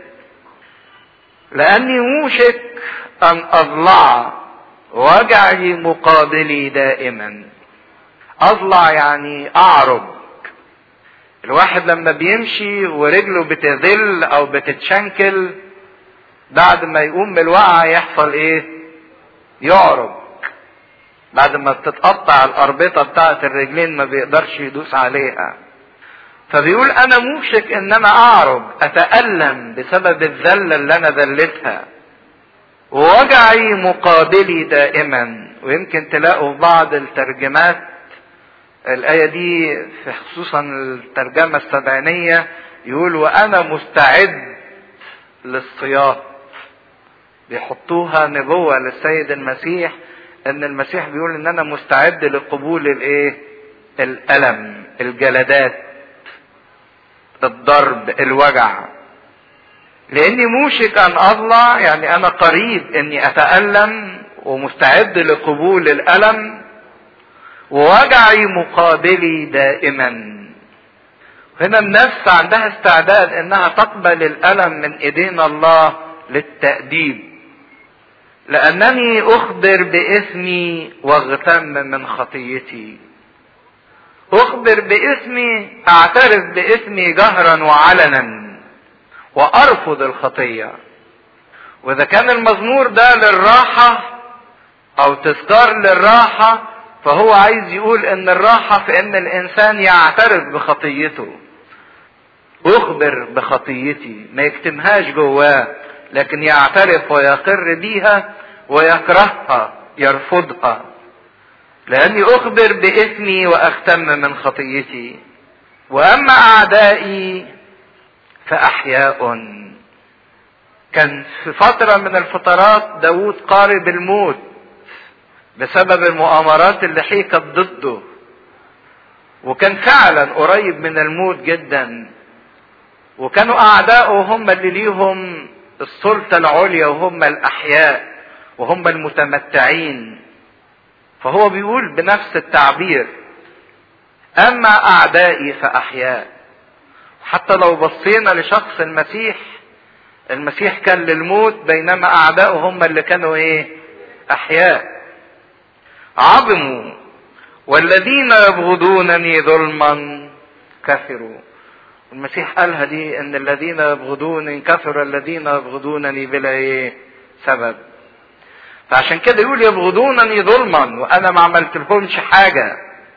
لاني موشك ان اضلع وجعي مقابلي دائما اضلع يعني اعرج الواحد لما بيمشي ورجله بتذل او بتتشنكل بعد ما يقوم من الوقعة يحصل ايه يعرج بعد ما بتتقطع الاربطة بتاعت الرجلين ما بيقدرش يدوس عليها فبيقول انا موشك ان انا اعرج اتألم بسبب الذلة اللي انا ذلتها ووجعي مقابلي دائما ويمكن تلاقوا في بعض الترجمات الآية دي في خصوصا الترجمة السبعينية يقول وأنا مستعد للصياط بيحطوها نبوة للسيد المسيح ان المسيح بيقول ان انا مستعد لقبول الايه الالم الجلدات الضرب الوجع لاني موشك ان اضلع يعني انا قريب اني اتالم ومستعد لقبول الالم ووجعي مقابلي دائما هنا النفس عندها استعداد انها تقبل الالم من ايدين الله للتاديب لانني اخبر باسمي واغتم من خطيتي اخبر باسمي اعترف باسمي جهرا وعلنا وارفض الخطيه واذا كان المزمور ده للراحه او تذكار للراحه فهو عايز يقول ان الراحه في ان الانسان يعترف بخطيته اخبر بخطيتي ما يكتمهاش جواه لكن يعترف ويقر بيها ويكرهها يرفضها لاني اخبر باثمي واختم من خطيتي واما اعدائي فاحياء كان في فتره من الفترات داود قارب الموت بسبب المؤامرات اللي حيكت ضده وكان فعلا قريب من الموت جدا وكانوا اعداؤه هم اللي ليهم السلطه العليا وهم الاحياء وهم المتمتعين فهو بيقول بنفس التعبير اما اعدائي فاحياء حتى لو بصينا لشخص المسيح المسيح كان للموت بينما اعداؤه هم اللي كانوا ايه احياء عظموا والذين يبغضونني ظلما كفروا المسيح قالها دي ان الذين يبغضونني كفر الذين يبغضونني بلا ايه سبب فعشان كده يقول يبغضونني ظلما وانا ما عملت لهمش حاجه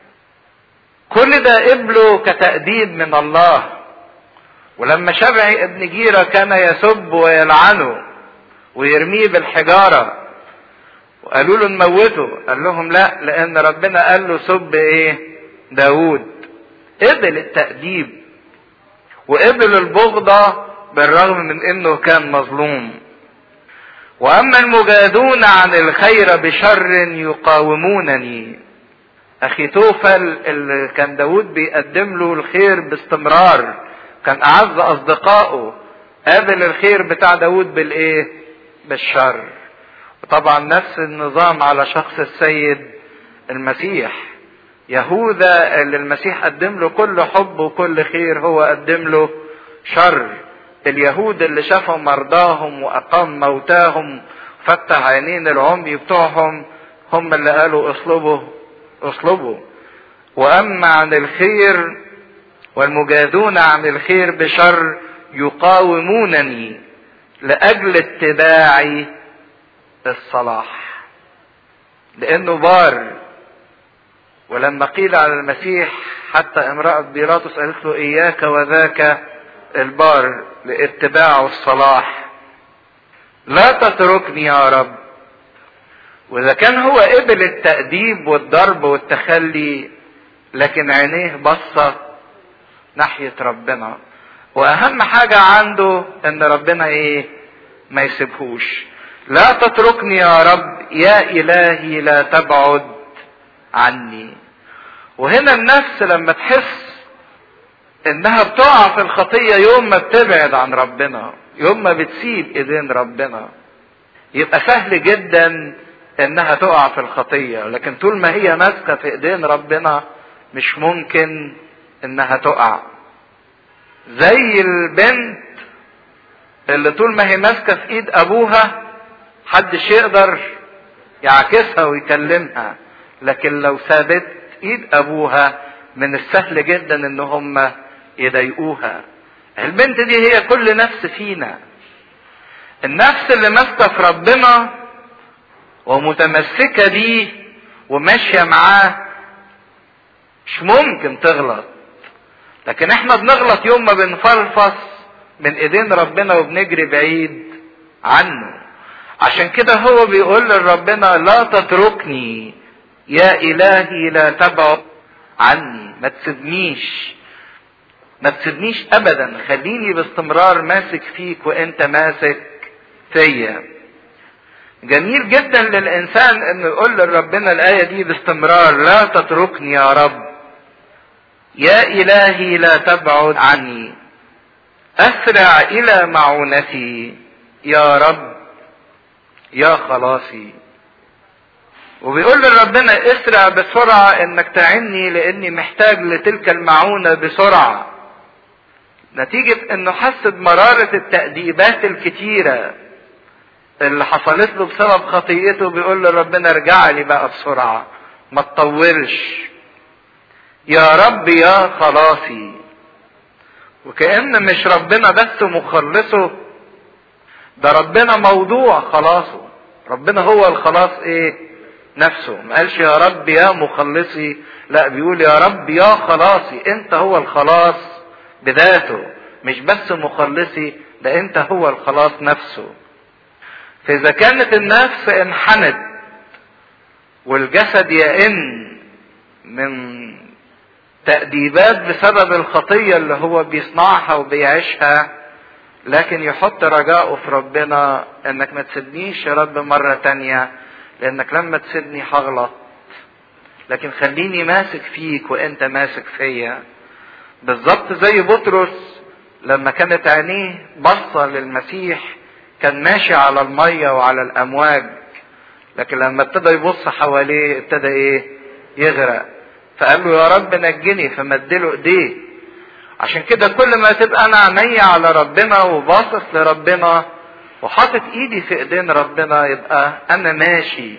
كل ده قبله كتأديب من الله ولما شبعي ابن جيرة كان يسب ويلعنه ويرميه بالحجارة وقالوا له نموته قال لهم لا لان ربنا قال له سب ايه داود قبل التأديب وقبل البغضة بالرغم من انه كان مظلوم واما المجادون عن الخير بشر يقاومونني اخي توفل اللي كان داود بيقدم له الخير باستمرار كان اعز اصدقائه قابل الخير بتاع داود بالايه بالشر وطبعا نفس النظام على شخص السيد المسيح يهوذا اللي المسيح قدم له كل حب وكل خير هو قدم له شر اليهود اللي شافوا مرضاهم واقام موتاهم فتح عينين العمي بتوعهم هم اللي قالوا اصلبوا اصلبوا واما عن الخير والمجادون عن الخير بشر يقاومونني لاجل اتباعي الصلاح لانه بار ولما قيل على المسيح حتى امرأة بيلاطس قالت له اياك وذاك البار لاتباع الصلاح لا تتركني يا رب واذا كان هو قبل التأديب والضرب والتخلي لكن عينيه بصة ناحية ربنا واهم حاجة عنده ان ربنا ايه ما يسيبهوش لا تتركني يا رب يا الهي لا تبعد عني وهنا النفس لما تحس انها بتقع في الخطية يوم ما بتبعد عن ربنا يوم ما بتسيب ايدين ربنا يبقى سهل جدا انها تقع في الخطية لكن طول ما هي ماسكة في ايدين ربنا مش ممكن انها تقع زي البنت اللي طول ما هي ماسكة في ايد ابوها محدش يقدر يعكسها ويكلمها لكن لو سابت ايد ابوها من السهل جدا ان هم يضايقوها البنت دي هي كل نفس فينا النفس اللي ماسكه في ربنا ومتمسكه بيه وماشيه معاه مش ممكن تغلط لكن احنا بنغلط يوم ما بنفلفص من ايدين ربنا وبنجري بعيد عنه عشان كده هو بيقول لربنا لا تتركني يا الهي لا تبعد عني ما تسيبنيش ما تسيبنيش ابدا خليني باستمرار ماسك فيك وانت ماسك فيا جميل جدا للانسان انه يقول لربنا الايه دي باستمرار لا تتركني يا رب يا الهي لا تبعد عني اسرع الى معونتي يا رب يا خلاصي وبيقول لربنا اسرع بسرعة انك تعني لاني محتاج لتلك المعونة بسرعة نتيجة انه حس بمرارة التأديبات الكتيرة اللي حصلت له بسبب خطيئته بيقول لربنا ارجع لي بقى بسرعة ما تطولش يا رب يا خلاصي وكأن مش ربنا بس مخلصه ده ربنا موضوع خلاصه ربنا هو الخلاص ايه نفسه ما قالش يا رب يا مخلصي لا بيقول يا رب يا خلاصي انت هو الخلاص بذاته مش بس مخلصي ده انت هو الخلاص نفسه فاذا كانت النفس انحنت والجسد يئن من تأديبات بسبب الخطية اللي هو بيصنعها وبيعيشها لكن يحط رجاءه في ربنا انك ما تسيبنيش يا رب مرة تانية لانك لما تسيبني هغلط لكن خليني ماسك فيك وانت ماسك فيا بالظبط زي بطرس لما كانت عينيه بصة للمسيح كان ماشي على المية وعلى الامواج لكن لما ابتدى يبص حواليه ابتدى ايه يغرق فقال له يا رب نجني فمدله ايديه عشان كده كل ما تبقى انا عينيا على ربنا وباصص لربنا وحاطط ايدي في ايدين ربنا يبقى انا ماشي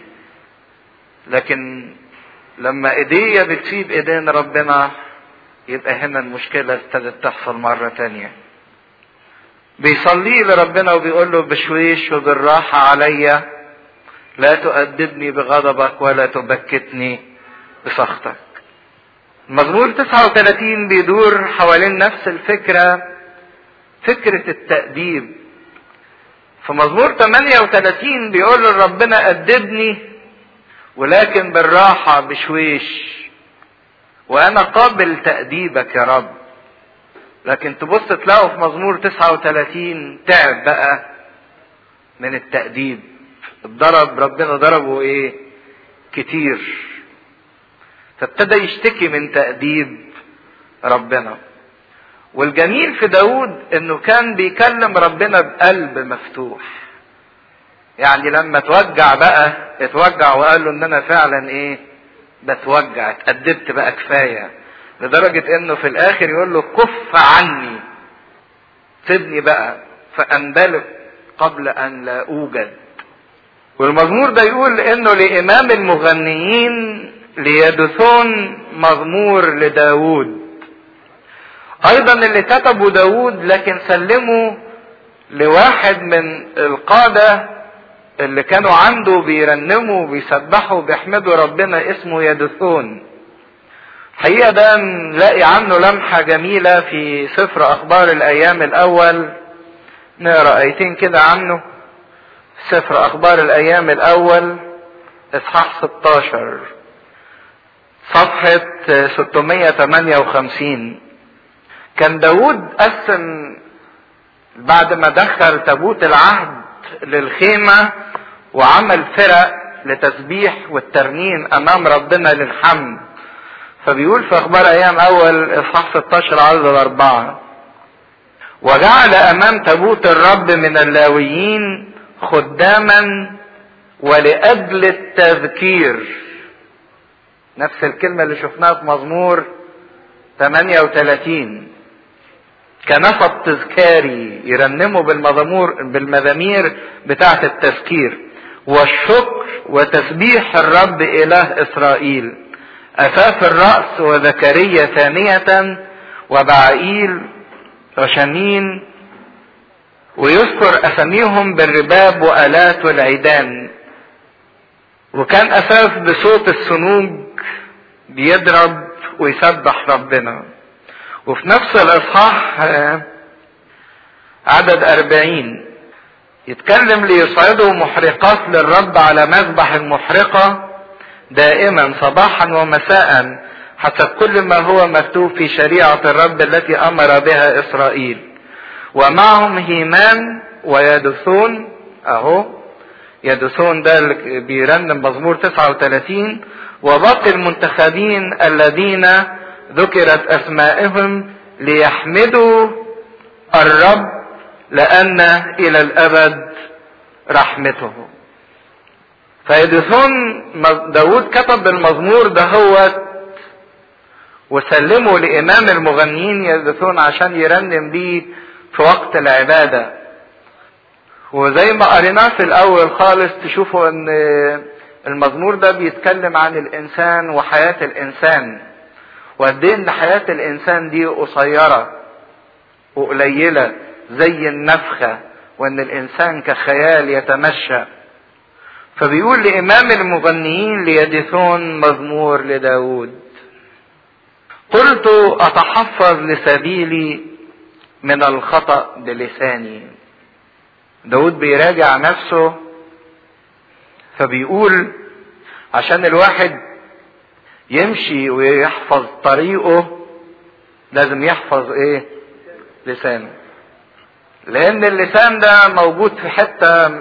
لكن لما ايديا بتسيب ايدين ربنا يبقى هنا المشكلة ابتدت تحصل مرة تانية بيصلي لربنا وبيقول له بشويش وبالراحة عليا لا تؤدبني بغضبك ولا تبكتني بسخطك مزمور 39 بيدور حوالين نفس الفكرة فكرة التأديب في مزمور 38 بيقول لربنا أدبني ولكن بالراحة بشويش وأنا قابل تأديبك يا رب لكن تبص تلاقوا في مزمور 39 تعب بقى من التأديب اتضرب ربنا ضربه ايه كتير فابتدى يشتكي من تأديب ربنا والجميل في داود انه كان بيكلم ربنا بقلب مفتوح يعني لما توجع بقى اتوجع وقال له ان انا فعلا ايه بتوجع اتأدبت بقى كفاية لدرجة انه في الاخر يقول له كف عني سيبني بقى فانبلق قبل ان لا اوجد والمزمور ده يقول انه لامام المغنيين ليدثون مزمور لداود ايضا اللي كتبه داود لكن سلمه لواحد من القادة اللي كانوا عنده بيرنموا وبيسبحوا وبيحمدوا ربنا اسمه يدثون الحقيقة ده نلاقي عنه لمحة جميلة في سفر أخبار الأيام الأول نقرأ آيتين كده عنه سفر أخبار الأيام الأول إصحاح 16 صفحة 658 كان داود قسم بعد ما دخل تابوت العهد للخيمة وعمل فرق لتسبيح والترنيم أمام ربنا للحمد فبيقول في أخبار أيام أول إصحاح 16 عدد الأربعة وجعل أمام تابوت الرب من اللاويين خداما ولأجل التذكير نفس الكلمة اللي شفناها في مزمور 38 كنصب تذكاري يرنموا بالمزمور بالمزامير بتاعة التذكير والشكر وتسبيح الرب إله إسرائيل أساس الرأس وزكريا ثانية وبعائيل وشمين ويذكر أساميهم بالرباب وآلات والعيدان وكان أساس بصوت السنوج بيضرب ويسبح ربنا وفي نفس الإصحاح عدد أربعين يتكلم ليصعدوا محرقات للرب على مذبح المحرقة دائما صباحا ومساء حسب كل ما هو مكتوب في شريعة الرب التي أمر بها إسرائيل ومعهم هيمان ويدثون أهو يدثون ده اللي بيرنم مزمور 39 وباقي المنتخبين الذين ذكرت أسمائهم ليحمدوا الرب لأن إلى الأبد رحمته فيدثون داود كتب المزمور ده هو وسلمه لإمام المغنيين يدثون عشان يرنم بيه في وقت العبادة وزي ما قريناه في الأول خالص تشوفوا إن المزمور ده بيتكلم عن الإنسان وحياة الإنسان وقد إيه إن حياة الإنسان دي قصيرة وقليلة زي النفخة وإن الإنسان كخيال يتمشى فبيقول لإمام المغنيين ليدثون مزمور لداود قلت أتحفظ لسبيلي من الخطأ بلساني داود بيراجع نفسه فبيقول عشان الواحد يمشي ويحفظ طريقه لازم يحفظ ايه لسانه لان اللسان ده موجود في حتة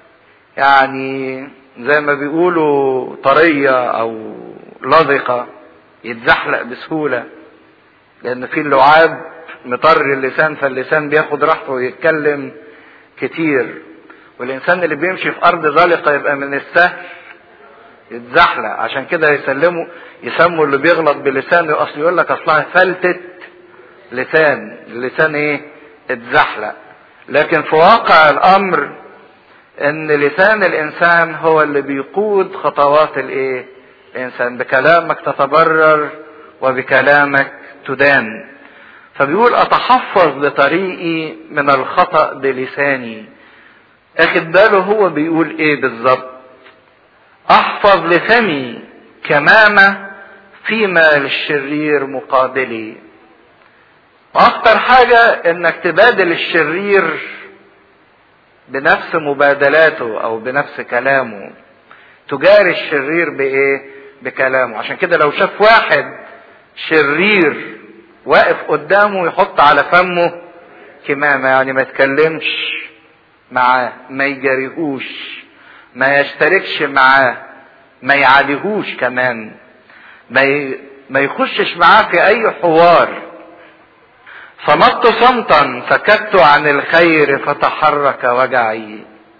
يعني زي ما بيقولوا طرية او لزقة يتزحلق بسهولة لان في اللعاب مطر اللسان فاللسان بياخد راحته ويتكلم كتير والانسان اللي بيمشي في ارض زلقة يبقى من السهل يتزحلق عشان كده يسلموا يسموا اللي بيغلط بلسانه اصل يقول لك اصلها فلتت لسان اللسان ايه اتزحلق لكن في واقع الامر ان لسان الانسان هو اللي بيقود خطوات الايه الانسان بكلامك تتبرر وبكلامك تدان فبيقول اتحفظ لطريقي من الخطا بلساني اخد باله هو بيقول ايه بالظبط احفظ لفمي كمامة فيما للشرير مقابلي واكتر حاجة انك تبادل الشرير بنفس مبادلاته او بنفس كلامه تجاري الشرير بايه بكلامه عشان كده لو شاف واحد شرير واقف قدامه يحط على فمه كمامة يعني ما يتكلمش معاه ما يجاريهوش ما يشتركش معاه ما يعاديهوش كمان ما ي... ما يخشش معاه في اي حوار صمت صمتا سكت عن الخير فتحرك وجعي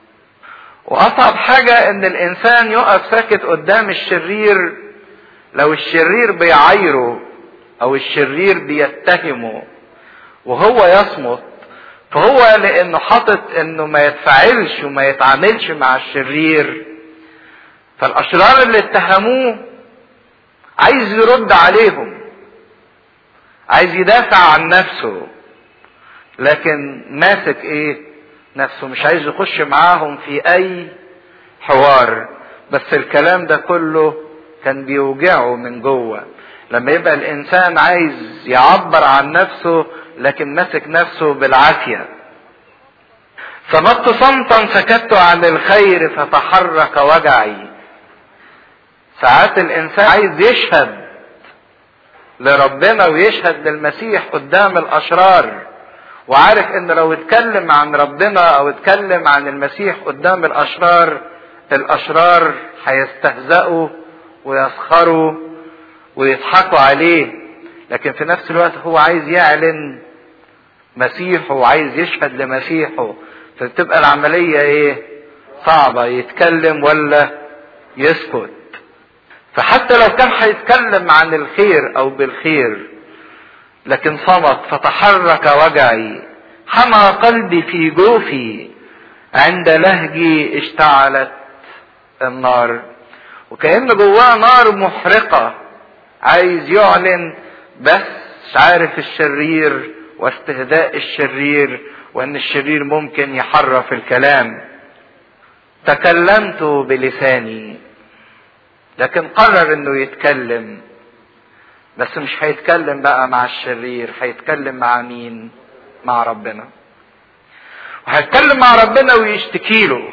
واصعب حاجة ان الانسان يقف ساكت قدام الشرير لو الشرير بيعايره او الشرير بيتهمه وهو يصمت فهو لانه حاطط انه ما يتفاعلش وما يتعاملش مع الشرير فالاشرار اللي اتهموه عايز يرد عليهم عايز يدافع عن نفسه لكن ماسك ايه نفسه مش عايز يخش معاهم في اي حوار بس الكلام ده كله كان بيوجعه من جوه لما يبقى الانسان عايز يعبر عن نفسه لكن ماسك نفسه بالعافيه صمت صمتا سكت عن الخير فتحرك وجعي ساعات الانسان عايز يشهد لربنا ويشهد للمسيح قدام الاشرار وعارف ان لو اتكلم عن ربنا او اتكلم عن المسيح قدام الاشرار الاشرار هيستهزئوا ويسخروا ويضحكوا عليه لكن في نفس الوقت هو عايز يعلن مسيحه وعايز يشهد لمسيحه فتبقى العملية ايه صعبة يتكلم ولا يسكت فحتى لو كان هيتكلم عن الخير او بالخير لكن صمت فتحرك وجعي حمى قلبي في جوفي عند لهجي اشتعلت النار وكأن جواه نار محرقة عايز يعلن بس عارف الشرير واستهداء الشرير وان الشرير ممكن يحرف الكلام تكلمت بلساني لكن قرر انه يتكلم بس مش هيتكلم بقى مع الشرير هيتكلم مع مين مع ربنا وهيتكلم مع ربنا ويشتكي له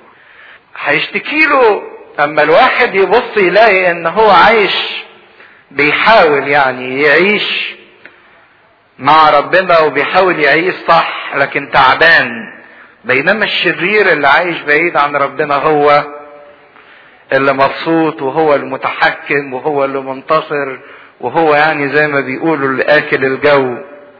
هيشتكي له اما الواحد يبص يلاقي ان هو عايش بيحاول يعني يعيش مع ربنا وبيحاول يعيش صح لكن تعبان بينما الشرير اللي عايش بعيد عن ربنا هو اللي مبسوط وهو المتحكم وهو اللي منتصر وهو يعني زي ما بيقولوا اللي اكل الجو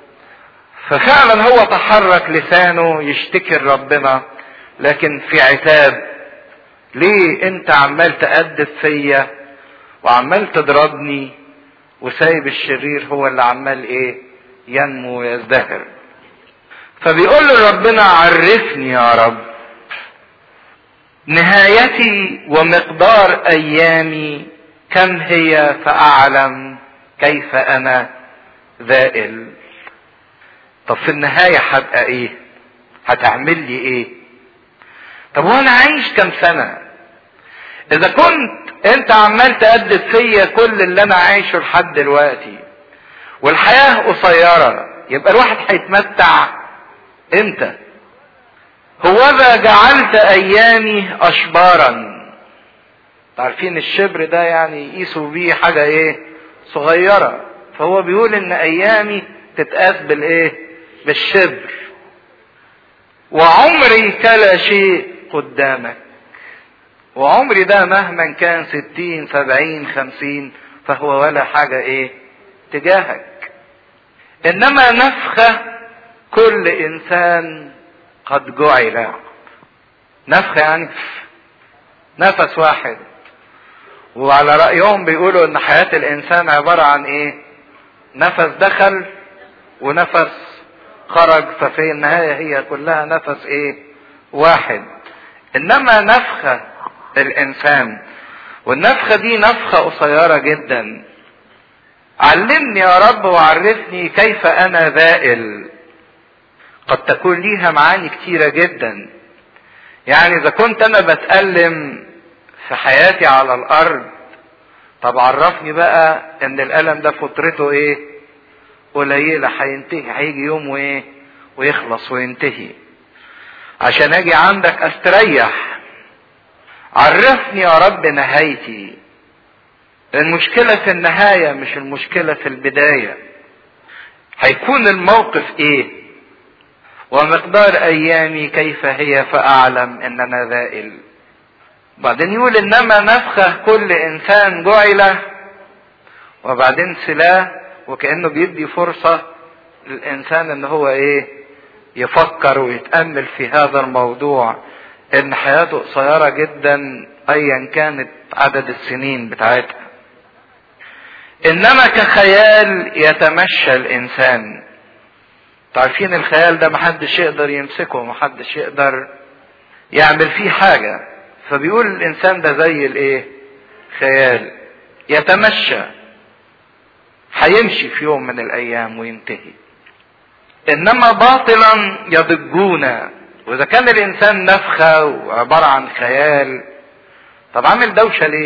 ففعلا هو تحرك لسانه يشتكي ربنا لكن في عتاب ليه انت عمال تأدب فيا وعمال تضربني وسايب الشرير هو اللي عمال ايه ينمو ويزدهر فبيقول لربنا عرفني يا رب نهايتي ومقدار ايامي كم هي فاعلم كيف انا ذائل طب في النهايه هبقى ايه هتعمل لي ايه طب وانا عايش كم سنه اذا كنت انت عمال تأدب فيا كل اللي انا عايشه لحد دلوقتي والحياه قصيره يبقى الواحد هيتمتع امتى هوذا جعلت ايامي اشبارا عارفين الشبر ده يعني يقيسوا بيه حاجة ايه صغيرة فهو بيقول ان ايامي تتقاس بالايه بالشبر وعمري كلا شيء قدامك وعمري ده مهما كان ستين سبعين خمسين فهو ولا حاجة ايه تجاهك انما نفخة كل انسان قد جعل نفخة يعني نفس واحد وعلى رأيهم بيقولوا ان حياة الانسان عبارة عن ايه نفس دخل ونفس خرج ففي النهاية هي كلها نفس ايه واحد انما نفخة الانسان والنفخة دي نفخة قصيرة جدا علمني يا رب وعرفني كيف انا ذائل قد تكون ليها معاني كتيرة جدا يعني اذا كنت انا بتألم في حياتي على الارض طب عرفني بقى ان الالم ده فترته ايه قليلة هينتهي هيجي يوم وايه ويخلص وينتهي عشان اجي عندك استريح عرفني يا رب نهايتي المشكلة في النهاية مش المشكلة في البداية هيكون الموقف ايه ومقدار ايامي كيف هي فاعلم اننا ذائل بعدين يقول انما نفخه كل انسان جعل وبعدين سلاه وكانه بيدي فرصه للانسان ان هو ايه يفكر ويتامل في هذا الموضوع ان حياته قصيره جدا ايا كانت عدد السنين بتاعتها انما كخيال يتمشى الانسان عارفين الخيال ده محدش يقدر يمسكه محدش يقدر يعمل فيه حاجه فبيقول الانسان ده زي الايه خيال يتمشى هيمشي في يوم من الايام وينتهي انما باطلا يضجون واذا كان الانسان نفخه وعباره عن خيال طب عامل دوشه ليه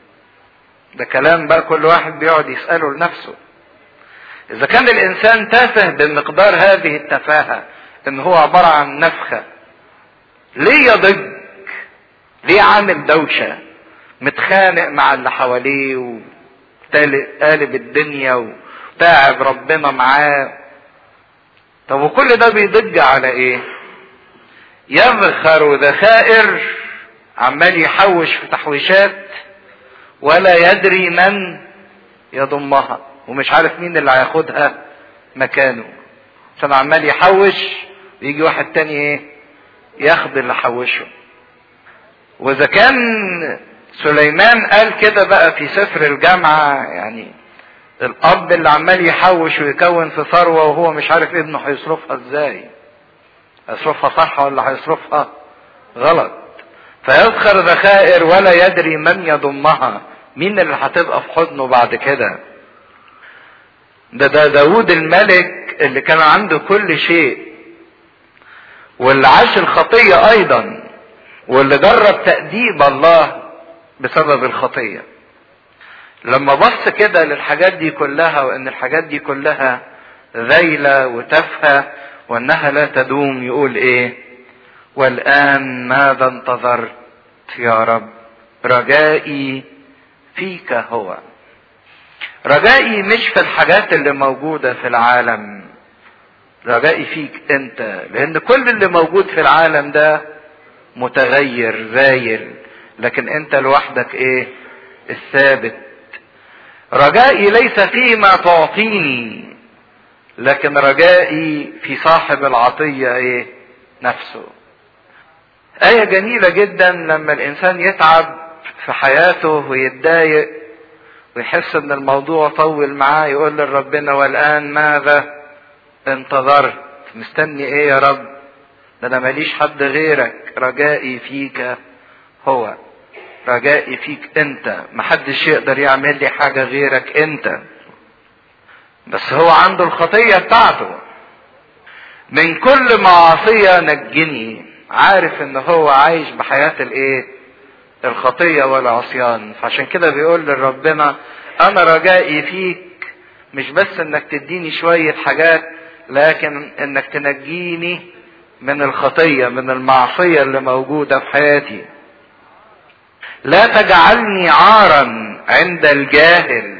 ده كلام بقى كل واحد بيقعد يساله لنفسه اذا كان الانسان تافه بمقدار هذه التفاهه ان هو عباره عن نفخه ليه يضج ليه عامل دوشة متخانق مع اللي حواليه وقالب الدنيا وتاعب ربنا معاه طب وكل ده بيضج على ايه يذخر ذخائر عمال يحوش في تحويشات ولا يدري من يضمها ومش عارف مين اللي هياخدها مكانه عشان عمال يحوش ويجي واحد تاني ايه ياخد اللي حوشه واذا كان سليمان قال كده بقى في سفر الجامعة يعني الاب اللي عمال يحوش ويكون في ثروة وهو مش عارف ابنه هيصرفها ازاي هيصرفها صح ولا هيصرفها غلط فيذخر ذخائر ولا يدري من يضمها مين اللي هتبقى في حضنه بعد كده ده ده داود الملك اللي كان عنده كل شيء واللي عاش الخطية ايضا واللي جرب تأديب الله بسبب الخطية لما بص كده للحاجات دي كلها وان الحاجات دي كلها ذيلة وتافهة وانها لا تدوم يقول ايه والان ماذا انتظرت يا رب رجائي فيك هو رجائي مش في الحاجات اللي موجودة في العالم رجائي فيك انت لان كل اللي موجود في العالم ده متغير زايل لكن انت لوحدك ايه الثابت رجائي ليس فيما تعطيني لكن رجائي في صاحب العطية ايه نفسه آية جميلة جدا لما الإنسان يتعب في حياته ويتضايق ويحس إن الموضوع طول معاه يقول لربنا والآن ماذا انتظرت مستني إيه يا رب ده أنا ماليش حد غيرك رجائي فيك هو رجائي فيك أنت محدش يقدر يعمل لي حاجة غيرك أنت بس هو عنده الخطية بتاعته من كل معصية نجني عارف ان هو عايش بحياة الايه الخطية والعصيان فعشان كده بيقول لربنا انا رجائي فيك مش بس انك تديني شوية حاجات لكن انك تنجيني من الخطية من المعصية اللي موجودة في حياتي لا تجعلني عارا عند الجاهل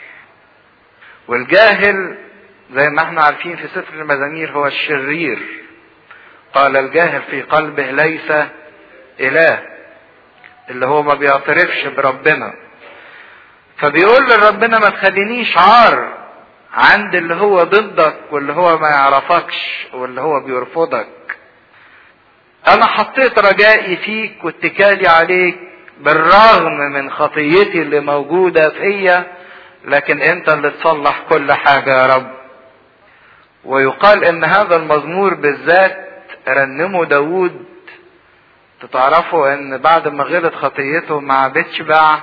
والجاهل زي ما احنا عارفين في سفر المزامير هو الشرير قال الجاهل في قلبه ليس اله اللي هو ما بيعترفش بربنا فبيقول لربنا ما تخلينيش عار عند اللي هو ضدك واللي هو ما يعرفكش واللي هو بيرفضك انا حطيت رجائي فيك واتكالي عليك بالرغم من خطيتي اللي موجودة فيا لكن انت اللي تصلح كل حاجة يا رب ويقال ان هذا المزمور بالذات رنمه داود تتعرفوا ان بعد ما غلط خطيته مع بتشبع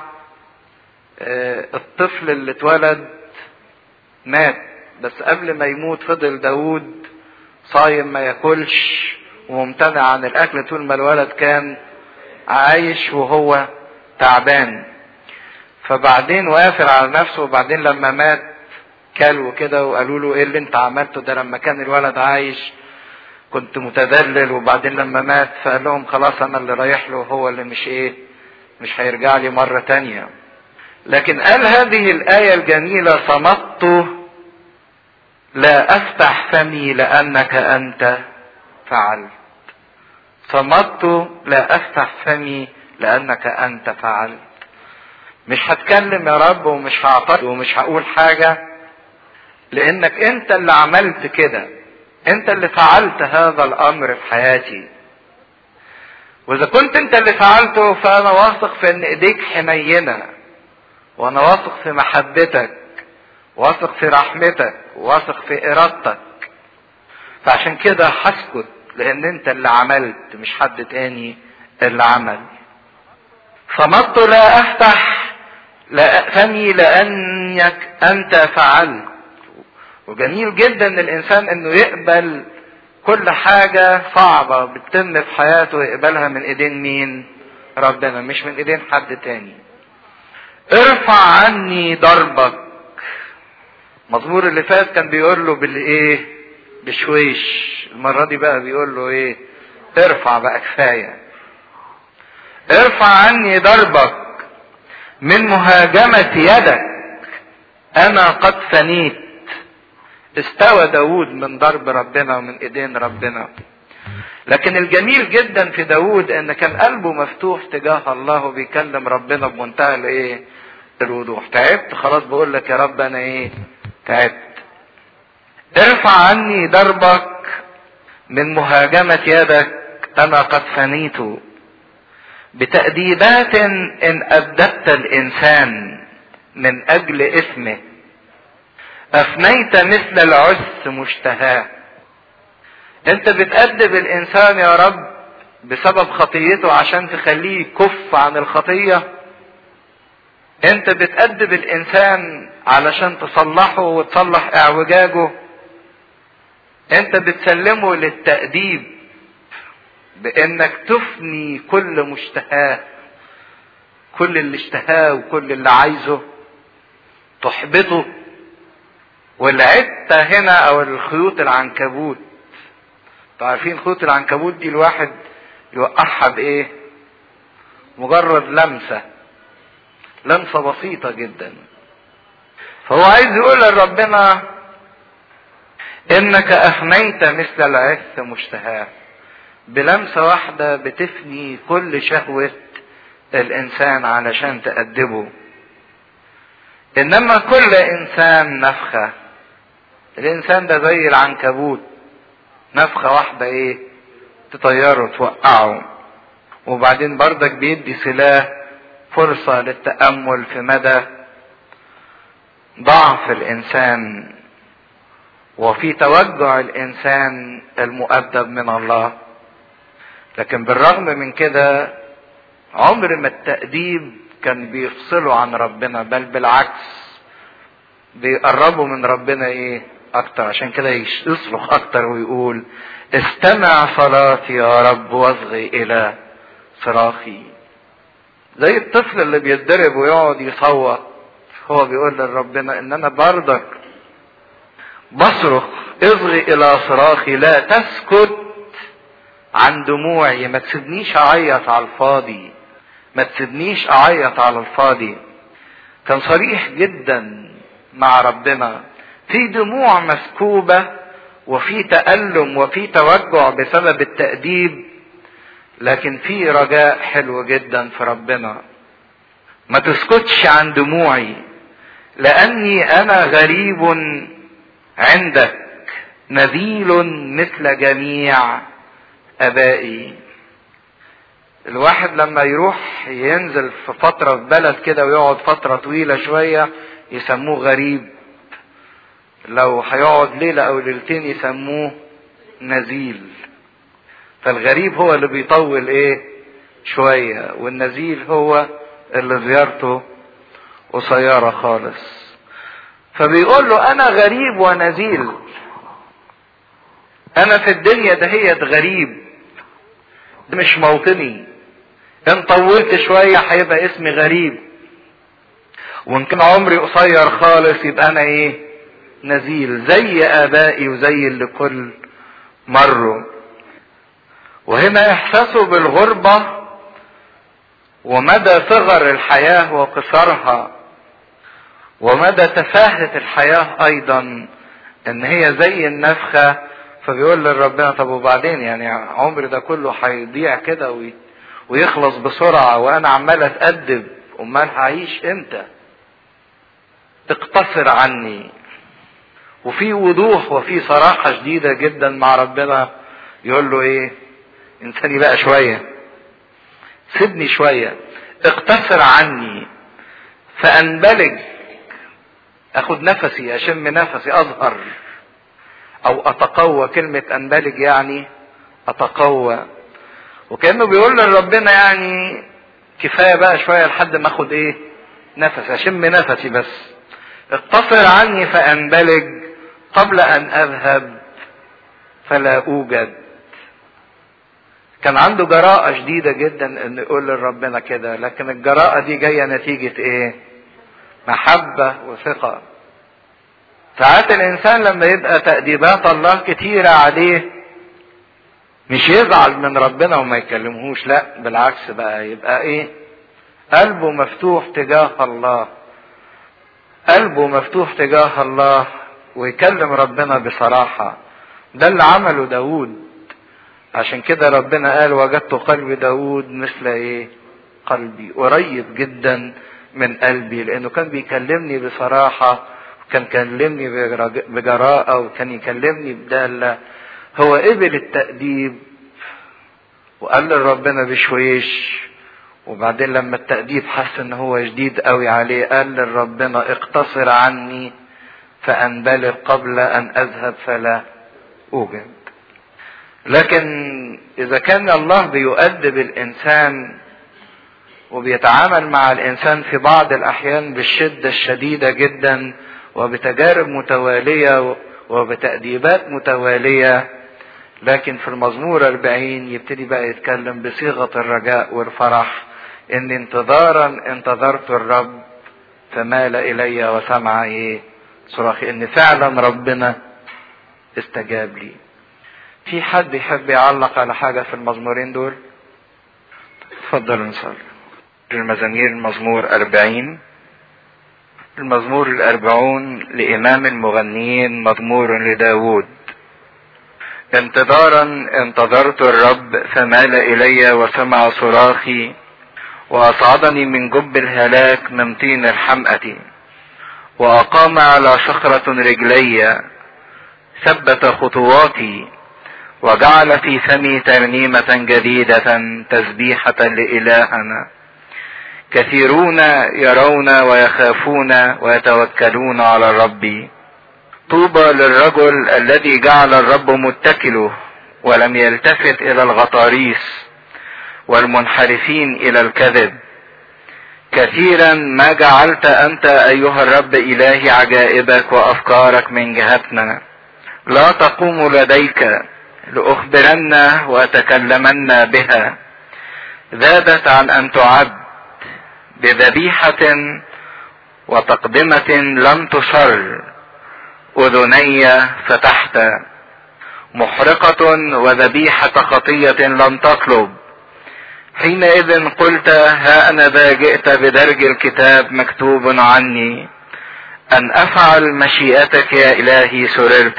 الطفل اللي اتولد مات بس قبل ما يموت فضل داود صايم ما ياكلش وممتنع عن الاكل طول ما الولد كان عايش وهو تعبان فبعدين وافر على نفسه وبعدين لما مات كل وكده وقالوا له ايه اللي انت عملته ده لما كان الولد عايش كنت متذلل وبعدين لما مات فقال لهم خلاص انا اللي رايح له هو اللي مش ايه مش هيرجع لي مرة تانية لكن قال هذه الآية الجميلة صمت لا أفتح فمي لأنك أنت فعلت صمت لا أفتح فمي لأنك أنت فعلت مش هتكلم يا رب ومش هعترض ومش هقول حاجة لأنك أنت اللي عملت كده أنت اللي فعلت هذا الأمر في حياتي وإذا كنت أنت اللي فعلته فأنا واثق في إن إيديك حنينة وأنا واثق في محبتك واثق في رحمتك واثق في إرادتك فعشان كده هسكت لأن أنت اللي عملت مش حد تاني اللي عمل صمت لا أفتح لا فمي لأنك أنت فعلت وجميل جدا الإنسان إنه يقبل كل حاجة صعبة بتتم في حياته يقبلها من إيدين مين؟ ربنا مش من إيدين حد تاني. ارفع عني ضربك. المزمور اللي فات كان بيقول له بالإيه؟ بشويش. المرة دي بقى بيقول له إيه؟ ارفع بقى كفاية. ارفع عني ضربك من مهاجمة يدك أنا قد فنيت استوى داود من ضرب ربنا ومن ايدين ربنا لكن الجميل جدا في داود ان كان قلبه مفتوح تجاه الله وبيكلم ربنا بمنتهى الايه الوضوح تعبت خلاص بقول لك يا رب انا ايه تعبت ارفع عني ضربك من مهاجمة يدك انا قد فنيت بتأديبات ان ادبت الانسان من اجل اسمه افنيت مثل العس مشتهاه انت بتأدب الانسان يا رب بسبب خطيته عشان تخليه يكف عن الخطية انت بتأدب الانسان علشان تصلحه وتصلح اعوجاجه انت بتسلمه للتأديب بانك تفني كل مشتهاه كل اللي اشتهاه وكل اللي عايزه تحبطه والعتة هنا او الخيوط العنكبوت عارفين خيوط العنكبوت دي الواحد يوقعها بايه مجرد لمسة لمسة بسيطة جدا فهو عايز يقول لربنا انك افنيت مثل العث مشتهاه بلمسة واحدة بتفني كل شهوة الانسان علشان تأدبه انما كل انسان نفخه الانسان ده زي العنكبوت نفخه واحده ايه تطيره توقعه وبعدين بردك بيدي سلاح فرصه للتامل في مدى ضعف الانسان وفي توجع الانسان المؤدب من الله لكن بالرغم من كده عمر ما التأديب كان بيفصلوا عن ربنا بل بالعكس بيقربوا من ربنا ايه اكتر عشان كده يصرخ اكتر ويقول استمع صلاتي يا رب واصغي الى صراخي زي الطفل اللي بيتضرب ويقعد يصوت هو بيقول لربنا ان انا برضك بصرخ اصغي الى صراخي لا تسكت عن دموعي ما تسيبنيش اعيط على الفاضي ما تسيبنيش اعيط على الفاضي كان صريح جدا مع ربنا في دموع مسكوبة وفي تألم وفي توجع بسبب التأديب لكن في رجاء حلو جدا في ربنا ما تسكتش عن دموعي لاني انا غريب عندك نذيل مثل جميع ابائي الواحد لما يروح ينزل في فترة في بلد كده ويقعد فترة طويلة شوية يسموه غريب لو هيقعد ليلة او ليلتين يسموه نزيل فالغريب هو اللي بيطول ايه شوية والنزيل هو اللي زيارته قصيرة خالص فبيقول له انا غريب ونزيل انا في الدنيا دهيت غريب ده مش موطني ان طولت شوية هيبقى اسمي غريب وان كان عمري قصير خالص يبقى انا ايه نزيل زي ابائي وزي اللي كل مروا وهنا احساسه بالغربة ومدى صغر الحياة وقصرها ومدى تفاهة الحياة ايضا ان هي زي النفخة فبيقول لربنا طب وبعدين يعني عمري ده كله هيضيع كده ويخلص بسرعة وانا عمال اتأدب امال هعيش امتى اقتصر عني وفي وضوح وفي صراحة شديدة جدا مع ربنا يقول له ايه انساني بقى شوية سيبني شوية اقتصر عني فانبلج اخد نفسي اشم نفسي اظهر او اتقوى كلمة انبلج يعني اتقوى وكأنه بيقول لربنا يعني كفاية بقى شوية لحد ما اخد ايه نفس اشم نفسي بس اقتصر عني فانبلج قبل ان اذهب فلا اوجد كان عنده جراءة شديدة جدا ان يقول لربنا كده لكن الجراءة دي جاية نتيجة ايه محبة وثقة ساعات الانسان لما يبقى تأديبات الله كتيرة عليه مش يزعل من ربنا وما يكلمهوش لا بالعكس بقى يبقى ايه قلبه مفتوح تجاه الله قلبه مفتوح تجاه الله ويكلم ربنا بصراحة ده اللي عمله داود عشان كده ربنا قال وجدت قلب داود مثل ايه قلبي قريب جدا من قلبي لانه كان بيكلمني بصراحة كان كلمني بجراءة وكان يكلمني بدالة هو قبل التأديب وقال لربنا بشويش وبعدين لما التأديب حس ان هو شديد قوي عليه قال لربنا اقتصر عني فانبلغ قبل ان اذهب فلا اوجد لكن اذا كان الله بيؤدب الانسان وبيتعامل مع الانسان في بعض الاحيان بالشده الشديده جدا وبتجارب متواليه وبتاديبات متواليه لكن في المزمور 40 يبتدي بقى يتكلم بصيغه الرجاء والفرح ان انتظارا انتظرت الرب فمال الي وسمع ايه صراخي ان فعلا ربنا استجاب لي في حد يحب يعلق على حاجة في المزمورين دول اتفضلوا نصلي المزامير المزمور أربعين المزمور الأربعون لإمام المغنيين مزمور لداود انتظارا انتظرت الرب فمال إلي وسمع صراخي وأصعدني من جب الهلاك من طين الحمأة وأقام على صخرة رجلي ثبت خطواتي وجعل في فمي ترنيمة جديدة تسبيحة لإلهنا كثيرون يرون ويخافون ويتوكلون على الرب طوبى للرجل الذي جعل الرب متكله ولم يلتفت إلى الغطاريس والمنحرفين إلى الكذب كثيرا ما جعلت أنت أيها الرب إلهي عجائبك وأفكارك من جهتنا لا تقوم لديك لأخبرن وأتكلمن بها ذابت عن أن تعد بذبيحة وتقدمة لم تصر أذني فتحت محرقة وذبيحة خطية لم تطلب حينئذ قلت ها أنا ذا جئت بدرج الكتاب مكتوب عني أن أفعل مشيئتك يا إلهي سررت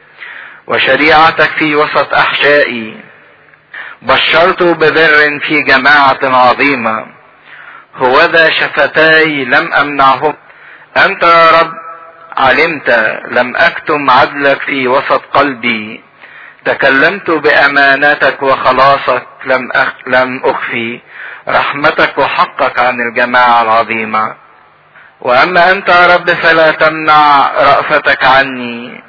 وشريعتك في وسط أحشائي بشرت ببر في جماعة عظيمة هوذا شفتاي لم أمنعهم أنت يا رب علمت لم أكتم عدلك في وسط قلبي تكلمت بأمانتك وخلاصك لم أخ لم أخفي رحمتك وحقك عن الجماعة العظيمة وأما أنت يا رب فلا تمنع رأفتك عني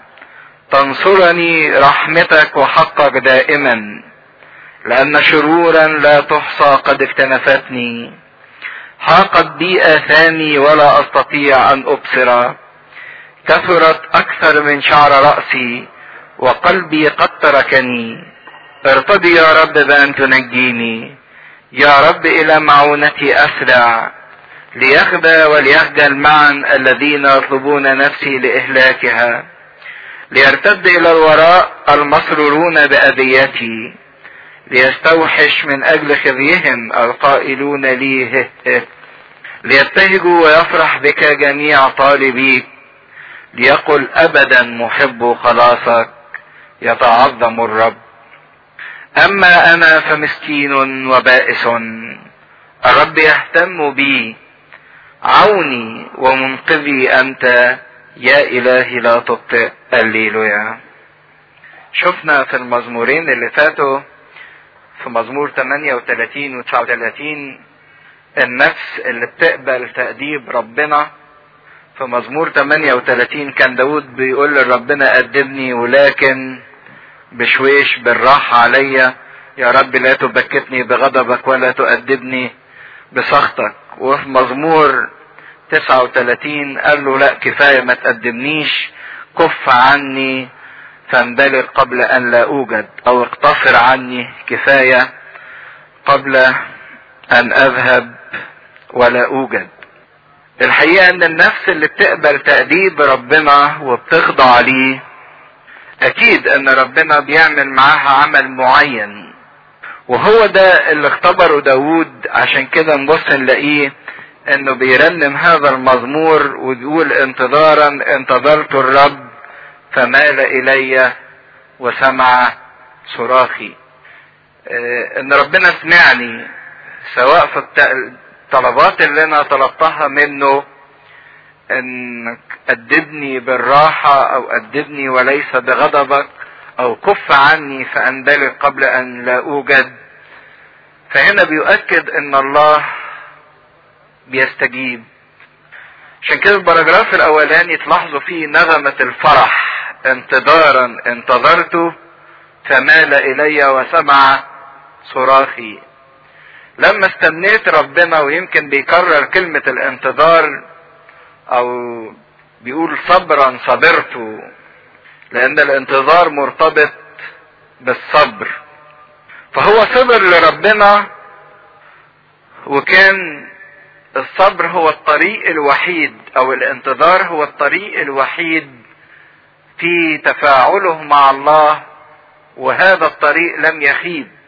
تنصرني رحمتك وحقك دائما لأن شرورا لا تحصى قد اكتنفتني حاقت بي آثامي ولا أستطيع أن أبصر كثرت أكثر من شعر رأسي وقلبي قد تركني ارتضي يا رب بأن تنجيني يا رب إلى معونتي أسرع ليخبى وليخجل معا الذين يطلبون نفسي لإهلاكها ليرتد إلى الوراء المسرورون بأذيتي ليستوحش من أجل خزيهم القائلون لي هه هه ليبتهجوا ويفرح بك جميع طالبيك ليقل أبدا محب خلاصك يتعظم الرب أما أنا فمسكين وبائس الرب يهتم بي عوني ومنقذي أنت يا إلهي لا تبطئ الليلويا شفنا في المزمورين اللي فاتوا في مزمور 38 و 39 النفس اللي بتقبل تأديب ربنا في مزمور 38 كان داود بيقول لربنا أدبني ولكن بشويش بالراحة عليا يا رب لا تبكتني بغضبك ولا تؤدبني بسخطك وفي مزمور 39 قال له لا كفاية ما تقدمنيش كف عني فاندلق قبل ان لا اوجد او اقتصر عني كفاية قبل ان اذهب ولا اوجد الحقيقة ان النفس اللي بتقبل تأديب ربنا وبتخضع ليه اكيد ان ربنا بيعمل معاها عمل معين وهو ده اللي اختبره داود عشان كده نبص نلاقيه انه بيرنم هذا المزمور ويقول انتظارا انتظرت الرب فمال الي وسمع صراخي اه ان ربنا سمعني سواء في الطلبات اللي انا طلبتها منه انك ادبني بالراحة او ادبني وليس بغضبك او كف عني فاندلق قبل ان لا اوجد فهنا بيؤكد ان الله بيستجيب عشان كده البراجراف الاولاني تلاحظوا فيه نغمة الفرح انتظارا انتظرت فمال الي وسمع صراخي لما استنيت ربنا ويمكن بيكرر كلمة الانتظار او بيقول صبرا صبرت لان الانتظار مرتبط بالصبر فهو صبر لربنا وكان الصبر هو الطريق الوحيد او الانتظار هو الطريق الوحيد في تفاعله مع الله وهذا الطريق لم يخيب